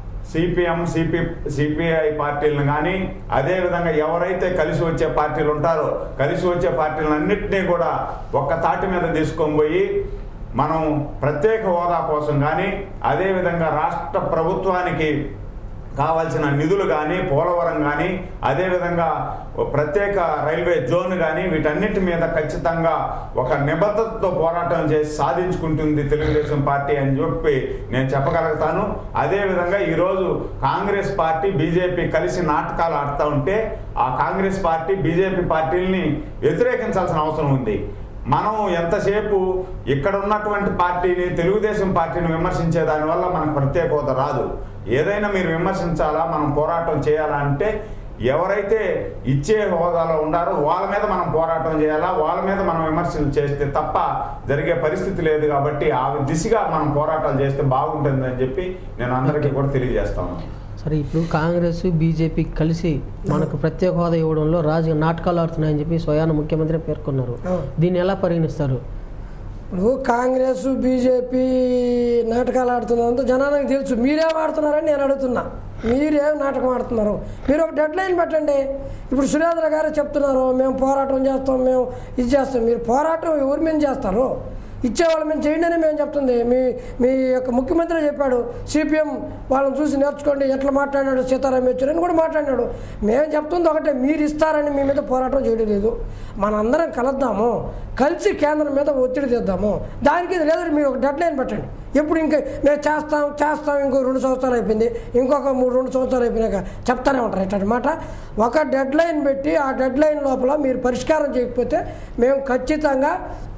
సిపిఎం సిపి సిపిఐ పార్టీలను కానీ అదేవిధంగా ఎవరైతే కలిసి వచ్చే పార్టీలు ఉంటారో కలిసి వచ్చే పార్టీలన్నింటినీ కూడా ఒక్క తాటి మీద తీసుకొని పోయి మనం ప్రత్యేక హోదా కోసం కానీ అదేవిధంగా రాష్ట్ర ప్రభుత్వానికి కావాల్సిన నిధులు కానీ పోలవరం కానీ అదేవిధంగా ప్రత్యేక రైల్వే జోన్ కానీ వీటన్నిటి మీద ఖచ్చితంగా ఒక నిబద్ధతతో పోరాటం చేసి సాధించుకుంటుంది తెలుగుదేశం పార్టీ అని చెప్పి నేను చెప్పగలుగుతాను అదేవిధంగా ఈరోజు కాంగ్రెస్ పార్టీ బీజేపీ కలిసి నాటకాలు ఆడుతూ ఉంటే ఆ కాంగ్రెస్ పార్టీ బీజేపీ పార్టీల్ని వ్యతిరేకించాల్సిన అవసరం ఉంది మనం ఎంతసేపు ఇక్కడ ఉన్నటువంటి పార్టీని తెలుగుదేశం పార్టీని విమర్శించే దానివల్ల మనకు ప్రత్యేక హోదా రాదు ఏదైనా మీరు విమర్శించాలా మనం పోరాటం చేయాలా అంటే ఎవరైతే ఇచ్చే హోదాలో ఉండారో వాళ్ళ మీద మనం పోరాటం చేయాలా వాళ్ళ మీద మనం విమర్శలు చేస్తే తప్ప జరిగే పరిస్థితి లేదు కాబట్టి ఆ దిశగా మనం పోరాటాలు చేస్తే బాగుంటుందని చెప్పి నేను అందరికీ కూడా తెలియజేస్తాను సరే ఇప్పుడు కాంగ్రెస్ బీజేపీ కలిసి మనకు ప్రత్యేక హోదా ఇవ్వడంలో రాజకీయ నాటకాలు ఆడుతున్నాయని చెప్పి స్వయాన ముఖ్యమంత్రి పేర్కొన్నారు అవును. దీన్ని ఎలా పరిగణిస్తారు ఇప్పుడు కాంగ్రెస్ బీజేపీ నాటకాలు ఆడుతున్నంత జనానికి తెలుసు మీరేం ఆడుతున్నారని నేను అడుగుతున్నా మీరేం నాటకం ఆడుతున్నారు మీరు ఒక డెడ్ లైన్ పెట్టండి ఇప్పుడు సురేంద్ర గారు చెప్తున్నారు మేము పోరాటం చేస్తాం మేము ఇది చేస్తాం మీరు పోరాటం ఎవరి మీద చేస్తారు ఇచ్చేవాళ్ళు మేము చేయండి అని మేము చెప్తుంది మీ మీ యొక్క ముఖ్యమంత్రి చెప్పాడు సిపిఎం వాళ్ళని చూసి నేర్చుకోండి ఎట్లా మాట్లాడాడు సీతారాం యేచూరి అని కూడా మాట్లాడాడు మేము చెప్తుంది ఒకటే మీరు ఇస్తారని మీ మీద పోరాటం చేయడం లేదు మనందరం కలుద్దాము కలిసి కేంద్రం మీద ఒత్తిడి తెద్దాము దానికి ఇది లేదు మీరు ఒక డెడ్ లైన్ పెట్టండి ఎప్పుడు ఇంకా మేము చేస్తాం చేస్తాం ఇంకో రెండు సంవత్సరాలు అయిపోయింది ఇంకొక మూడు రెండు సంవత్సరాలు అయిపోయినాక చెప్తానే ఉంటారు ఇట్లాంటి మాట ఒక డెడ్ లైన్ పెట్టి ఆ డెడ్ లైన్ లోపల మీరు పరిష్కారం చేయకపోతే మేము ఖచ్చితంగా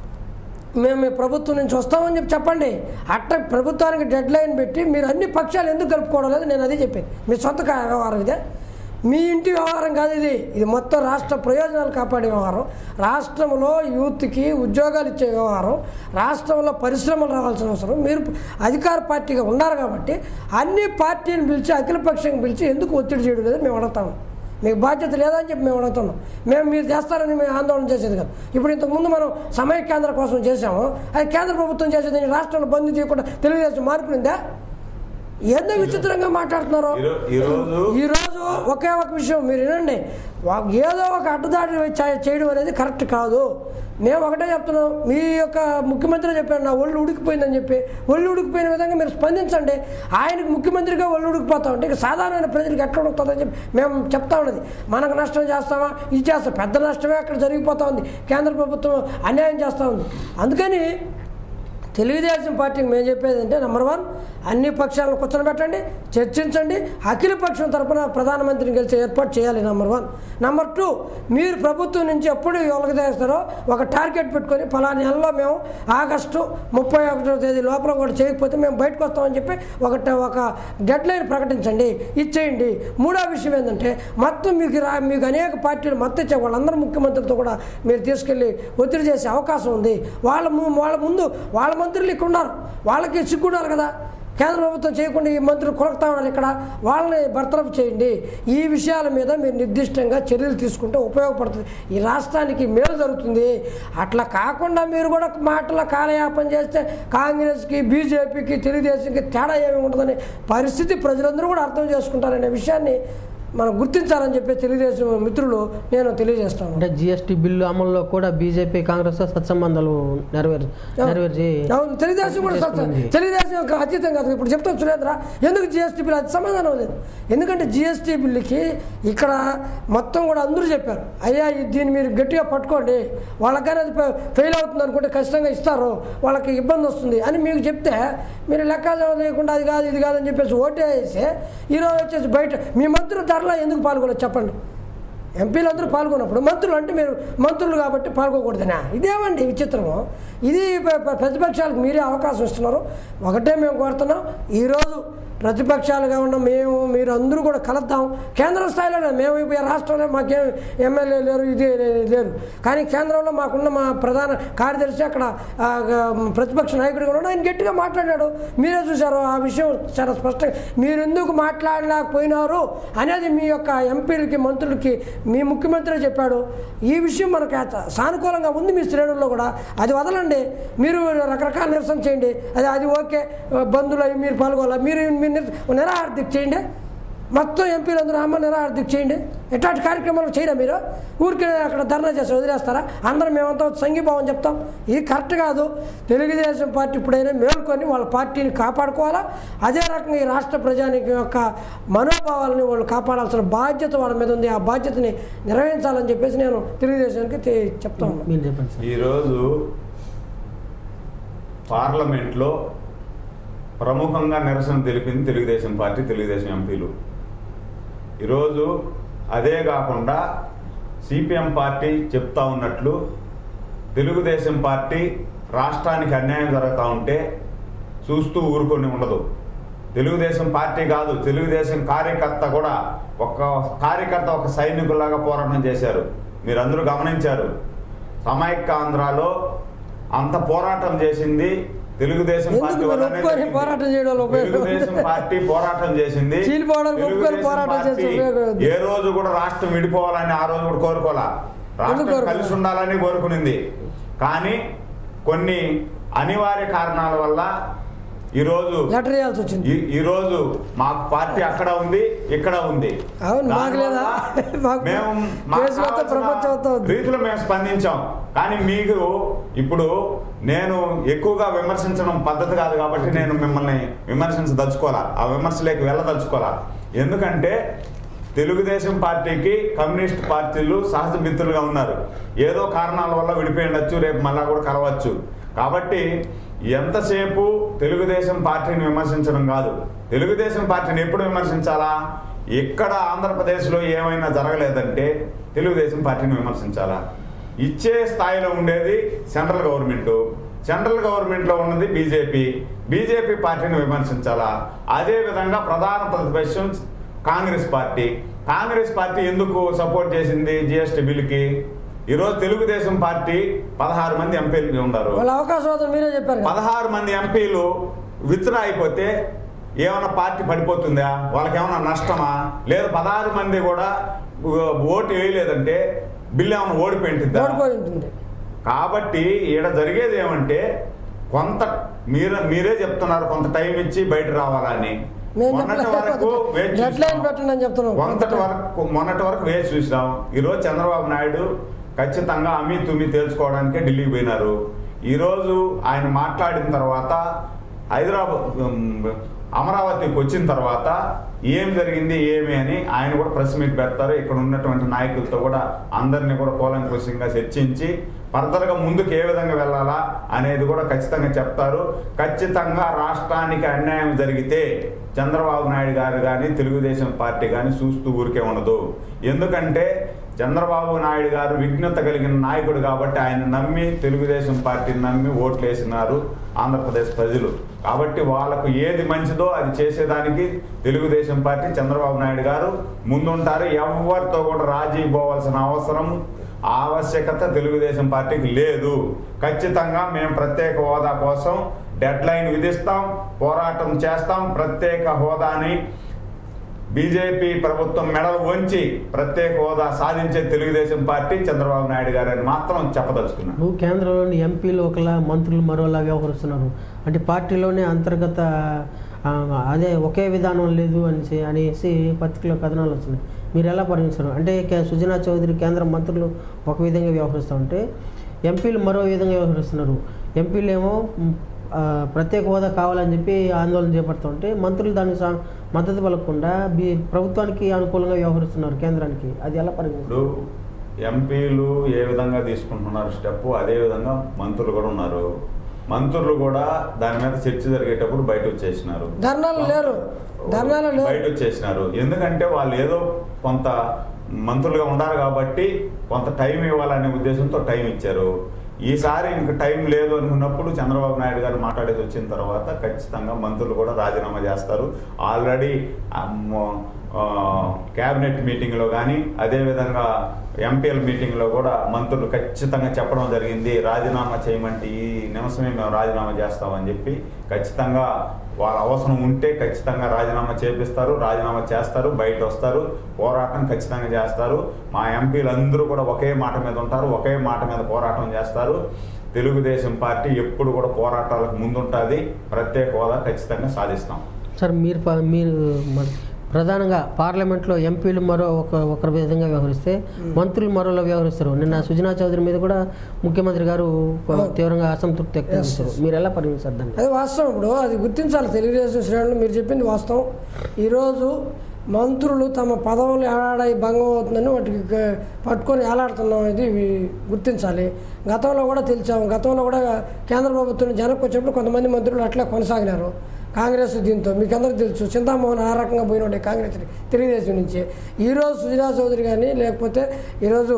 మేము మీ ప్రభుత్వం నుంచి వస్తామని చెప్పి చెప్పండి అట్ట ప్రభుత్వానికి డెడ్ లైన్ పెట్టి మీరు అన్ని పక్షాలు ఎందుకు కలుపుకోవడం లేదు నేను అదే చెప్పాను మీ సొంత కా- వ్యవహారం ఇదే మీ ఇంటి వ్యవహారం కాదు ఇది ఇది మొత్తం రాష్ట్ర ప్రయోజనాలు కాపాడే వ్యవహారం రాష్ట్రంలో యూత్కి ఉద్యోగాలు ఇచ్చే వ్యవహారం రాష్ట్రంలో పరిశ్రమలు రావాల్సిన అవసరం మీరు అధికార పార్టీగా ఉన్నారు కాబట్టి అన్ని పార్టీని పిలిచి అఖిలపక్షం పిలిచి ఎందుకు ఒత్తిడి చేయడం లేదు మేము అడుగుతాము మీకు బాధ్యత లేదని చెప్పి మేము అడుగుతున్నాం మేము మీరు చేస్తారని మేము ఆందోళన చేసేది కాదు ఇప్పుడు ఇంతకుముందు మనం సమయ కేంద్ర కోసం చేసాము అది కేంద్ర ప్రభుత్వం చేసేది రాష్ట్రంలో బంద్ చేయకుండా తెలుగుదేశం మార్పునిందా ఎందుకు విచిత్రంగా మాట్లాడుతున్నారు ఈరో- ఈరోజు ఈ రోజు ఒకే ఒక విషయం మీరు వినండి వా- ఏదో ఒక అడ్డుదాడి చే- చేయడం అనేది కరెక్ట్ కాదు మేము ఒకటే చెప్తున్నాం మీ యొక్క ముఖ్యమంత్రి చెప్పాడు నా ఒళ్ళు ఉడికిపోయిందని చెప్పి ఒళ్ళు ఉడికిపోయిన విధంగా మీరు స్పందించండి ఆయనకు ముఖ్యమంత్రిగా ఒళ్ళు ఉడికిపోతా ఉంటే ఇక సాధారణమైన ప్రజలకు ఎట్లా ఉడుకుతుందని చెప్పి మేము చెప్తా ఉన్నది మనకు నష్టం చేస్తామా ఇది చేస్తాం పెద్ద నష్టమే అక్కడ జరిగిపోతా ఉంది కేంద్ర ప్రభుత్వం అన్యాయం చేస్తూ ఉంది అందుకని తెలుగుదేశం పార్టీకి మేము చెప్పేది అంటే నెంబర్ వన్ అన్ని పక్షాలను కూర్చొని చర్చించండి అఖిల పక్షం తరపున ప్రధానమంత్రిని గెలిచే ఏర్పాటు చేయాలి నెంబర్ వన్ నెంబర్ టూ మీరు ప్రభుత్వం నుంచి ఎప్పుడు ఎవరికి చేస్తారో ఒక టార్గెట్ పెట్టుకొని ఫలానా నెలలో మేము ఆగస్టు ముప్పై ఒకటో తేదీ లోపల కూడా చేయకపోతే మేము బయటకు వస్తామని చెప్పి ఒక ఒక డెడ్ లైన్ ప్రకటించండి ఇచ్చేయండి మూడో విషయం ఏంటంటే మొత్తం మీకు రా మీకు అనేక పార్టీలు మద్దతు ఇచ్చే వాళ్ళందరూ ముఖ్యమంత్రితో కూడా మీరు తీసుకెళ్ళి ఒత్తిడి చేసే అవకాశం ఉంది వాళ్ళ ము- వాళ్ళ ముందు వాళ్ళ మంత్రులు ఇక్కడ ఉన్నారు వాళ్ళకి సిగ్గుండాలి కదా కేంద్ర ప్రభుత్వం చేయకుండా ఈ మంత్రులు కొరకుతా ఉన్నారు ఇక్కడ వాళ్ళని బర్తరఫ్ చేయండి ఈ విషయాల మీద మీరు నిర్దిష్టంగా చర్యలు తీసుకుంటే ఉపయోగపడుతుంది ఈ రాష్ట్రానికి మేలు జరుగుతుంది అట్లా కాకుండా మీరు కూడా మాటల కాలయాపన చేస్తే కాంగ్రెస్కి బీజేపీకి తెలుగుదేశంకి తేడా ఏమి ఉండదనే పరిస్థితి ప్రజలందరూ కూడా అర్థం చేసుకుంటారనే విషయాన్ని మనం గుర్తించాలని చెప్పి తెలుగుదేశం మిత్రులు నేను తెలియజేస్తాను అంటే జిఎస్టీ బిల్లు అమల్లో కూడా బీజేపీ కాంగ్రెస్ సత్సంబంధాలు నెరవేర్ నెరవేర్చి అవును తెలుగుదేశం కూడా సత్తా- చేసుకుంది. తెలుగుదేశం తెలుగుదేశం ఒక అతీతం కాదు ఇప్పుడు చెప్తాను సురేంద్ర ఎందుకు జిఎస్టీ బిల్ అది సమాధానం లేదు ఎందుకంటే జిఎస్టీ బిల్లుకి ఇక్కడ మొత్తం కూడా అందరూ చెప్పారు అయ్యా ఇది దీన్ని మీరు గట్టిగా పట్టుకోండి వాళ్ళకైనా అది ఫెయిల్ అవుతుంది అనుకుంటే ఖచ్చితంగా ఇస్తారు వాళ్ళకి ఇబ్బంది వస్తుంది అని మీకు చెప్తే మీరు లెక్కాజామ లేకుండా అది కాదు ఇది కాదని చెప్పేసి ఓటేసి ఈరోజు వచ్చేసి బయట మీ మంత్రులు ధరలో ఎందుకు పాల్గొనలేదు చెప్పండి ఎంపీలు అందరూ పాల్గొన్నప్పుడు మంత్రులు అంటే మీరు మంత్రులు కాబట్టి పాల్గొకూడదనా ఇదేమండి విచిత్రము ఇది ప- ప- ప్రతిపక్షాలకు మీరే అవకాశం ఇస్తున్నారు ఒకటే మేము కోరుతున్నాం ఈరోజు ప్రతిపక్షాలుగా ఉన్న మేము మీరు అందరూ కూడా కలుద్దాం కేంద్ర స్థాయిలో మేము ఇప్పుడు రాష్ట్రంలో మాకేం ఎమ్మెల్యే లేరు ఇది లేరు కానీ కేంద్రంలో మాకున్న మా ప్రధాన కార్యదర్శి అక్కడ ఆ, గ- ప్రతిపక్ష నాయకుడు కూడా ఆయన గట్టిగా మాట్లాడాడు మీరే చూశారు ఆ విషయం చాలా స్పష్టంగా మీరు ఎందుకు మాట్లాడలేకపోయినారు అనేది మీ యొక్క ఎంపీలకి మంత్రులకి మీ ముఖ్యమంత్రి చెప్పాడు ఈ విషయం మనకు ఆ- సానుకూలంగా ఉంది మీ శ్రేణుల్లో కూడా అది వదలండి మీరు రకరకాల నిరసన చేయండి అది అది ఓకే బంధువులు అవి మీరు పాల్గొనాలి మీరు మీరు నిర- నిరాహార దీక్ష చేయండి మొత్తం ఎంపీలు అందరూ అమ్మ నిరాహార దీక్ష చేయండి ఎట్లాంటి కార్యక్రమాలు చేయరా మీరు ఊరికి అక్కడ ధర్నా చేసి వదిలేస్తారా అందరం మేమంతా సంఘీభావం చెప్తాం ఇది కరెక్ట్ కాదు తెలుగుదేశం పార్టీ ఇప్పుడైనా మేల్కొని వాళ్ళ పార్టీని కాపాడుకోవాలా అదే రకంగా ఈ రాష్ట్ర ప్రజానికి యొక్క మనోభావాలని వాళ్ళు కాపాడాల్సిన బాధ్యత వాళ్ళ మీద ఉంది ఆ బాధ్యతని నిర్వహించాలని చెప్పేసి నేను తెలుగుదేశానికి తె- చెప్తా ఉన్నాను మీరు చెప్పండి సార్ ఈరోజు పార్లమెంట్లో ప్రముఖంగా నిరసన తెలిపింది తెలుగుదేశం పార్టీ తెలుగుదేశం ఎంపీలు ఈరోజు అదే కాకుండా సిపిఎం పార్టీ చెప్తా ఉన్నట్లు తెలుగుదేశం పార్టీ రాష్ట్రానికి అన్యాయం జరుగుతూ ఉంటే చూస్తూ ఊరుకొని ఉండదు తెలుగుదేశం పార్టీ కాదు తెలుగుదేశం కార్యకర్త కూడా ఒక కార్యకర్త ఒక సైనికుల్లాగా పోరాటం చేశారు మీరందరూ గమనించారు సమైక్య ఆంధ్రాలో అంత పోరాటం చేసింది తెలుగుదేశం ఎందుకు పార్టీ మీరు వల్లనే ఒప్పుకొని జరిగింది. పోరాటం చేయడం వల్ల ఉపయోగం ఉంది? తెలుగుదేశం పార్టీ పోరాటం చేసింది చీలిపోవడానికి ఒప్పుకొని తెలుగుదేశం పోరాటం చేస్తే పార్టీ ఉపయోగం ఉంది. ఏ రోజు కూడా రాష్ట్రం విడిపోవాలని ఆ రోజు కూడా కోరుకోలే రాష్ట్రం కోరుకోలే? కలిసి ఉండాలని కోరుకునింది కానీ కొన్ని అనివార్య కారణాల వల్ల ఈరోజు లెటర్ వేయాల్సి వచ్చింది ఈ- ఈ రోజు మాకు పార్టీ అక్కడ ఉంది ఇక్కడ ఉంది అవును, మాకు లేదా? దానివల్ల మాకు మేము మాకు దేశం మొత్తం, కావాల్సిన ప్రపంచం మొత్తం ఉంది. రీతిలో మేము స్పందించాం కానీ మీకు ఇప్పుడు నేను ఎక్కువగా విమర్శించడం పద్ధతి కాదు కాబట్టి నేను మిమ్మల్ని విమర్శించదలుచుకోవాలా ఆ విమర్శలోకి వెళ్ళదలుచుకోవాలా ఎందుకంటే తెలుగుదేశం పార్టీకి కమ్యూనిస్ట్ పార్టీలు సహజ మిత్రులుగా ఉన్నారు ఏదో కారణాల వల్ల విడిపోయి ఉండొచ్చు రేపు మళ్ళా కూడా కలవచ్చు కాబట్టి ఎంతసేపు తెలుగుదేశం పార్టీని విమర్శించడం కాదు తెలుగుదేశం పార్టీని ఎప్పుడు విమర్శించాలా ఇక్కడ ఆంధ్రప్రదేశ్లో ఏమైనా జరగలేదంటే తెలుగుదేశం పార్టీని విమర్శించాలా ఇచ్చే స్థాయిలో ఉండేది సెంట్రల్ గవర్నమెంట్ సెంట్రల్ గవర్నమెంట్లో ఉన్నది బీజేపీ బీజేపీ పార్టీని విమర్శించాలా అదే విధంగా ప్రధాన ప్రతిపక్షం కాంగ్రెస్ పార్టీ కాంగ్రెస్ పార్టీ ఎందుకు సపోర్ట్ చేసింది జిఎస్టీ బిల్లుకి ఈరోజు తెలుగుదేశం పార్టీ పదహారు మంది ఎంపీలు ఉన్నారు వాళ్ళ అవకాశవాదం మీరే చెప్పారు కదా. పదహారు మంది ఎంపీలు విత్డ్రా అయిపోతే ఏమైనా పార్టీ పడిపోతుందా వాళ్ళకి ఏమైనా నష్టమా లేదా పదహారు మంది కూడా ఓ- ఓటు వేయలేదంటే బిల్లు ఏమైనా ఓడిపోయింటుందా ఓడిపోయి ఉంటుంది కాబట్టి ఈడ జరిగేది ఏమంటే కొంత మీరే మీరే చెప్తున్నారు కొంత టైం ఇచ్చి బయట రావాలని మేము మొన్నటి వరకు వేచి డెడ్ లైన్ చూసినాం. పెట్టండి అని చెప్తున్నాం మొన్నటి వరకు మొన్నటి వరకు వేచి చూసినాం ఈరోజు చంద్రబాబు నాయుడు ఖచ్చితంగా అమి తుమి తేల్చుకోవడానికే ఢిల్లీకి పోయినారు ఈరోజు ఆయన మాట్లాడిన తర్వాత హైదరాబాద్ ఉమ్, అమరావతికి వచ్చిన తర్వాత ఏం జరిగింది ఏమి అని ఆయన కూడా ప్రెస్ మీట్ పెడతారు ఇక్కడ ఉన్నటువంటి నాయకులతో కూడా అందరినీ కూడా కూలంకుషంగా చర్చించి ఫర్దర్గా ముందుకు ఏ విధంగా వెళ్ళాలా అనేది కూడా ఖచ్చితంగా చెప్తారు ఖచ్చితంగా రాష్ట్రానికి అన్యాయం జరిగితే చంద్రబాబు నాయుడు గారు కానీ తెలుగుదేశం పార్టీ కానీ చూస్తూ ఊరికే ఉండదు ఎందుకంటే చంద్రబాబు నాయుడు గారు విఘ్నత కలిగిన నాయకుడు కాబట్టి ఆయన నమ్మి తెలుగుదేశం పార్టీని నమ్మి ఓట్లు వేసినారు ఆంధ్రప్రదేశ్ ప్రజలు కాబట్టి వాళ్ళకు ఏది మంచిదో అది చేసేదానికి తెలుగుదేశం పార్టీ చంద్రబాబు నాయుడు గారు ముందుంటారు ఎవరితో కూడా రాజీ పోవాల్సిన అవసరం ఆవశ్యకత తెలుగుదేశం పార్టీకి లేదు ఖచ్చితంగా మేము ప్రత్యేక హోదా కోసం డెడ్ లైన్ విధిస్తాం పోరాటం చేస్తాం ప్రత్యేక హోదాని బీజేపీ ప్రభుత్వం మెడలు వంచి ప్రత్యేక హోదా సాధించే తెలుగుదేశం పార్టీ చంద్రబాబు నాయుడు గారు అని మాత్రం చెప్పదలుచుకున్నాను నువ్వు కేంద్రంలోని ఎంపీలు ఒకలా మంత్రులు మరోలా వ్యవహరిస్తున్నారు అంటే పార్టీలోనే అంతర్గత ఆ, అదే ఒకే విధానం లేదు అనేసి అనేసి పత్రికలో కథనాలు వస్తున్నాయి మీరు ఎలా పరిగణిస్తారు అంటే కే- సుజనా చౌదరి కేంద్ర మంత్రులు ఒక విధంగా వ్యవహరిస్తూ ఉంటే ఎంపీలు మరో విధంగా వ్యవహరిస్తున్నారు ఎంపీలు ఏమో మ్, ఆ, ప్రత్యేక హోదా కావాలని చెప్పి ఆందోళన చేపడుతుంటే మంత్రులు దానికి సా- మద్దతు పలకకుండా బీ ప్రభుత్వానికి అనుకూలంగా వ్యవహరిస్తున్నారు కేంద్రానికి అది ఎలా పరిగణిస్తారు ఇప్పుడు ఎంపీలు ఏ విధంగా తీసుకుంటున్నారు స్టెప్ అదే విధంగా మంత్రులు కూడా ఉన్నారు మంత్రులు కూడా దాని మీద చర్చ జరిగేటప్పుడు బయట వచ్చేసినారు ధర్నాలు లేరు ధర్నాలు లేరు బయట వచ్చేసినారు ఎందుకంటే వాళ్ళు ఏదో కొంత మంత్రులుగా ఉండాలి కాబట్టి కొంత టైం ఇవ్వాలనే ఉద్దేశంతో టైం ఇచ్చారు ఈసారి ఇంక టైం లేదు అనుకున్నప్పుడు చంద్రబాబు నాయుడు గారు మాట్లాడేసి వచ్చిన తర్వాత ఖచ్చితంగా మంత్రులు కూడా రాజీనామా చేస్తారు ఆల్రెడీ క్యాబినెట్ మీటింగ్లో కానీ అదేవిధంగా ఎంపీఎల్ మీటింగ్లో కూడా మంత్రులు ఖచ్చితంగా చెప్పడం జరిగింది రాజీనామా చేయమంటే ఈ నిమిషమే మేము రాజీనామా చేస్తామని చెప్పి ఖచ్చితంగా వాళ్ళ అవసరం ఉంటే ఖచ్చితంగా రాజీనామా చేపిస్తారు రాజీనామా చేస్తారు బయట వస్తారు పోరాటం ఖచ్చితంగా చేస్తారు మా ఎంపీలు అందరూ కూడా ఒకే మాట మీద ఉంటారు ఒకే మాట మీద పోరాటం చేస్తారు తెలుగుదేశం పార్టీ ఎప్పుడు కూడా పోరాటాలకు ముందుంటుంది ప్రత్యేక హోదా ఖచ్చితంగా సాధిస్తాం సార్ మీరు ప- మీరు మన- ప్రధానంగా పార్లమెంట్లో ఎంపీలు మరో ఒక ఒకరి విధంగా వ్యవహరిస్తే మంత్రులు మరోలా వ్యవహరిస్తారు నిన్న సుజనా చౌదరి మీద కూడా ముఖ్యమంత్రి గారు ప- తీవ్రంగా అసంతృప్తి వ్యక్తం Yes, చేశారు yes. మీరు ఎలా పరిగణిస్తారు దాన్ని అది వాస్తవం ఇప్పుడు అది గుర్తించాలి తెలుగుదేశం శ్రేణులు మీరు చెప్పింది వాస్తవం ఈరోజు మంత్రులు తమ పదవులు ఏడాడి భంగం అవుతుందని వాటికి గ- పట్టుకొని ఏలాడుతున్నాం ఇది వి- గుర్తించాలి గతంలో కూడా తెలిసాము గతంలో కూడా కేంద్ర ప్రభుత్వం జనకు వచ్చినప్పుడు కొంతమంది మంత్రులు అట్లా కొనసాగినారు కాంగ్రెస్ దీంతో మీకు అందరికీ తెలుసు చింతామోహన్ ఆ రకంగా పోయినోడే కాంగ్రెస్ తెలుగుదేశం నుంచి ఈరోజు సుజనా చౌదరి కానీ లేకపోతే ఈరోజు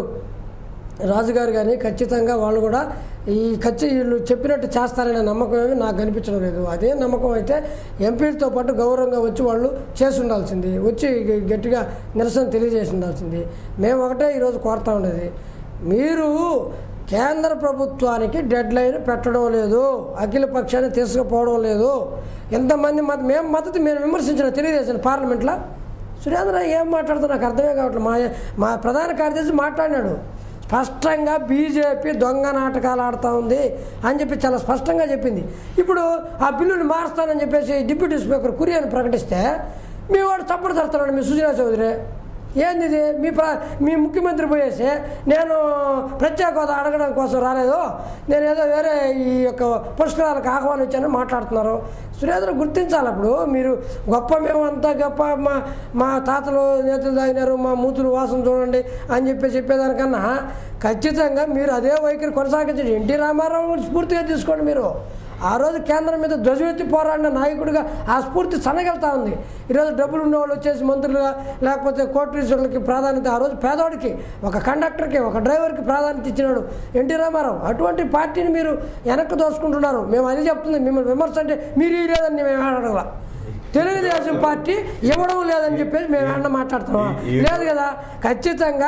రాజుగారు కానీ ఖచ్చితంగా వాళ్ళు కూడా ఈ ఖచ్చి వీళ్ళు చెప్పినట్టు చేస్తారనే నమ్మకం ఏమి నాకు కనిపించడం లేదు అదే నమ్మకం అయితే ఎంపీలతో పాటు గౌరవంగా వచ్చి వాళ్ళు చేసి ఉండాల్సింది వచ్చి గ- గట్టిగా నిరసన తెలియజేసి ఉండాల్సింది మేము ఒకటే ఈరోజు కోరుతా ఉండేది మీరు కేంద్ర ప్రభుత్వానికి డెడ్ లైన్ పెట్టడం లేదు అఖిల పక్షాన్ని తీసుకుపోవడం లేదు ఎంతమంది మత మేము మద్దతు మేము విమర్శించిన తెలుగుదేశం పార్లమెంట్లో సురేంద్ర ఏం మాట్లాడుతున్నా నాకు అర్థమే కావట్లేదు మా మా ప్రధాన కార్యదర్శి మాట్లాడినాడు స్పష్టంగా బీజేపీ దొంగ నాటకాలు ఆడుతూ ఉంది అని చెప్పి చాలా స్పష్టంగా చెప్పింది ఇప్పుడు ఆ బిల్లుని మారుస్తానని చెప్పేసి డిప్యూటీ స్పీకర్ కురియన్ ప్రకటిస్తే మీ వాడు చప్పుడు తడుతున్నాడు మీ సుజనా చౌదరి ఏంది ఇది మీ ప్ర మీ ముఖ్యమంత్రి పోయేసి నేను ప్రత్యేక హోదా అడగడం కోసం రాలేదు నేను ఏదో వేరే ఈ యొక్క పురస్కారాలకు ఆహ్వానించాను మాట్లాడుతున్నారు సురేంద్ర గుర్తించాలి అప్పుడు మీరు గొప్ప మేము అంతా గొప్ప మా మా తాతలు నేతలు తాగినారు మా మూతులు వాసన చూడండి అని చెప్పి చెప్పేదానికన్నా ఖచ్చితంగా మీరు అదే వైఖరి కొనసాగించండి ఎన్టీ రామారావు స్ఫూర్తిగా తీసుకోండి మీరు ఆ రోజు కేంద్రం మీద ధ్వజమెత్తి పోరాడిన నాయకుడిగా ఆ స్ఫూర్తి సన్నగలుతా ఉంది ఈరోజు డబ్బులు ఉన్నవాళ్ళు వచ్చేసి మంత్రులుగా లేకపోతే కోటీశ్వరులకి ప్రాధాన్యత ఆ రోజు పేదవాడికి ఒక కండక్టర్కి ఒక డ్రైవర్కి ప్రాధాన్యత ఇచ్చినాడు ఎన్టీ రామారావు అటువంటి పార్టీని మీరు వెనక్కి దోసుకుంటున్నారు మేము అది చెప్తుంది మిమ్మల్ని విమర్శ అంటే మీరు ఈ లేదని మేము అడగల తెలుగుదేశం పార్టీ ఇవ్వడం లేదని చెప్పేసి మేము ఏమన్నా మాట్లాడుతున్నాం ఈ- ఈ- లేదు కదా ఖచ్చితంగా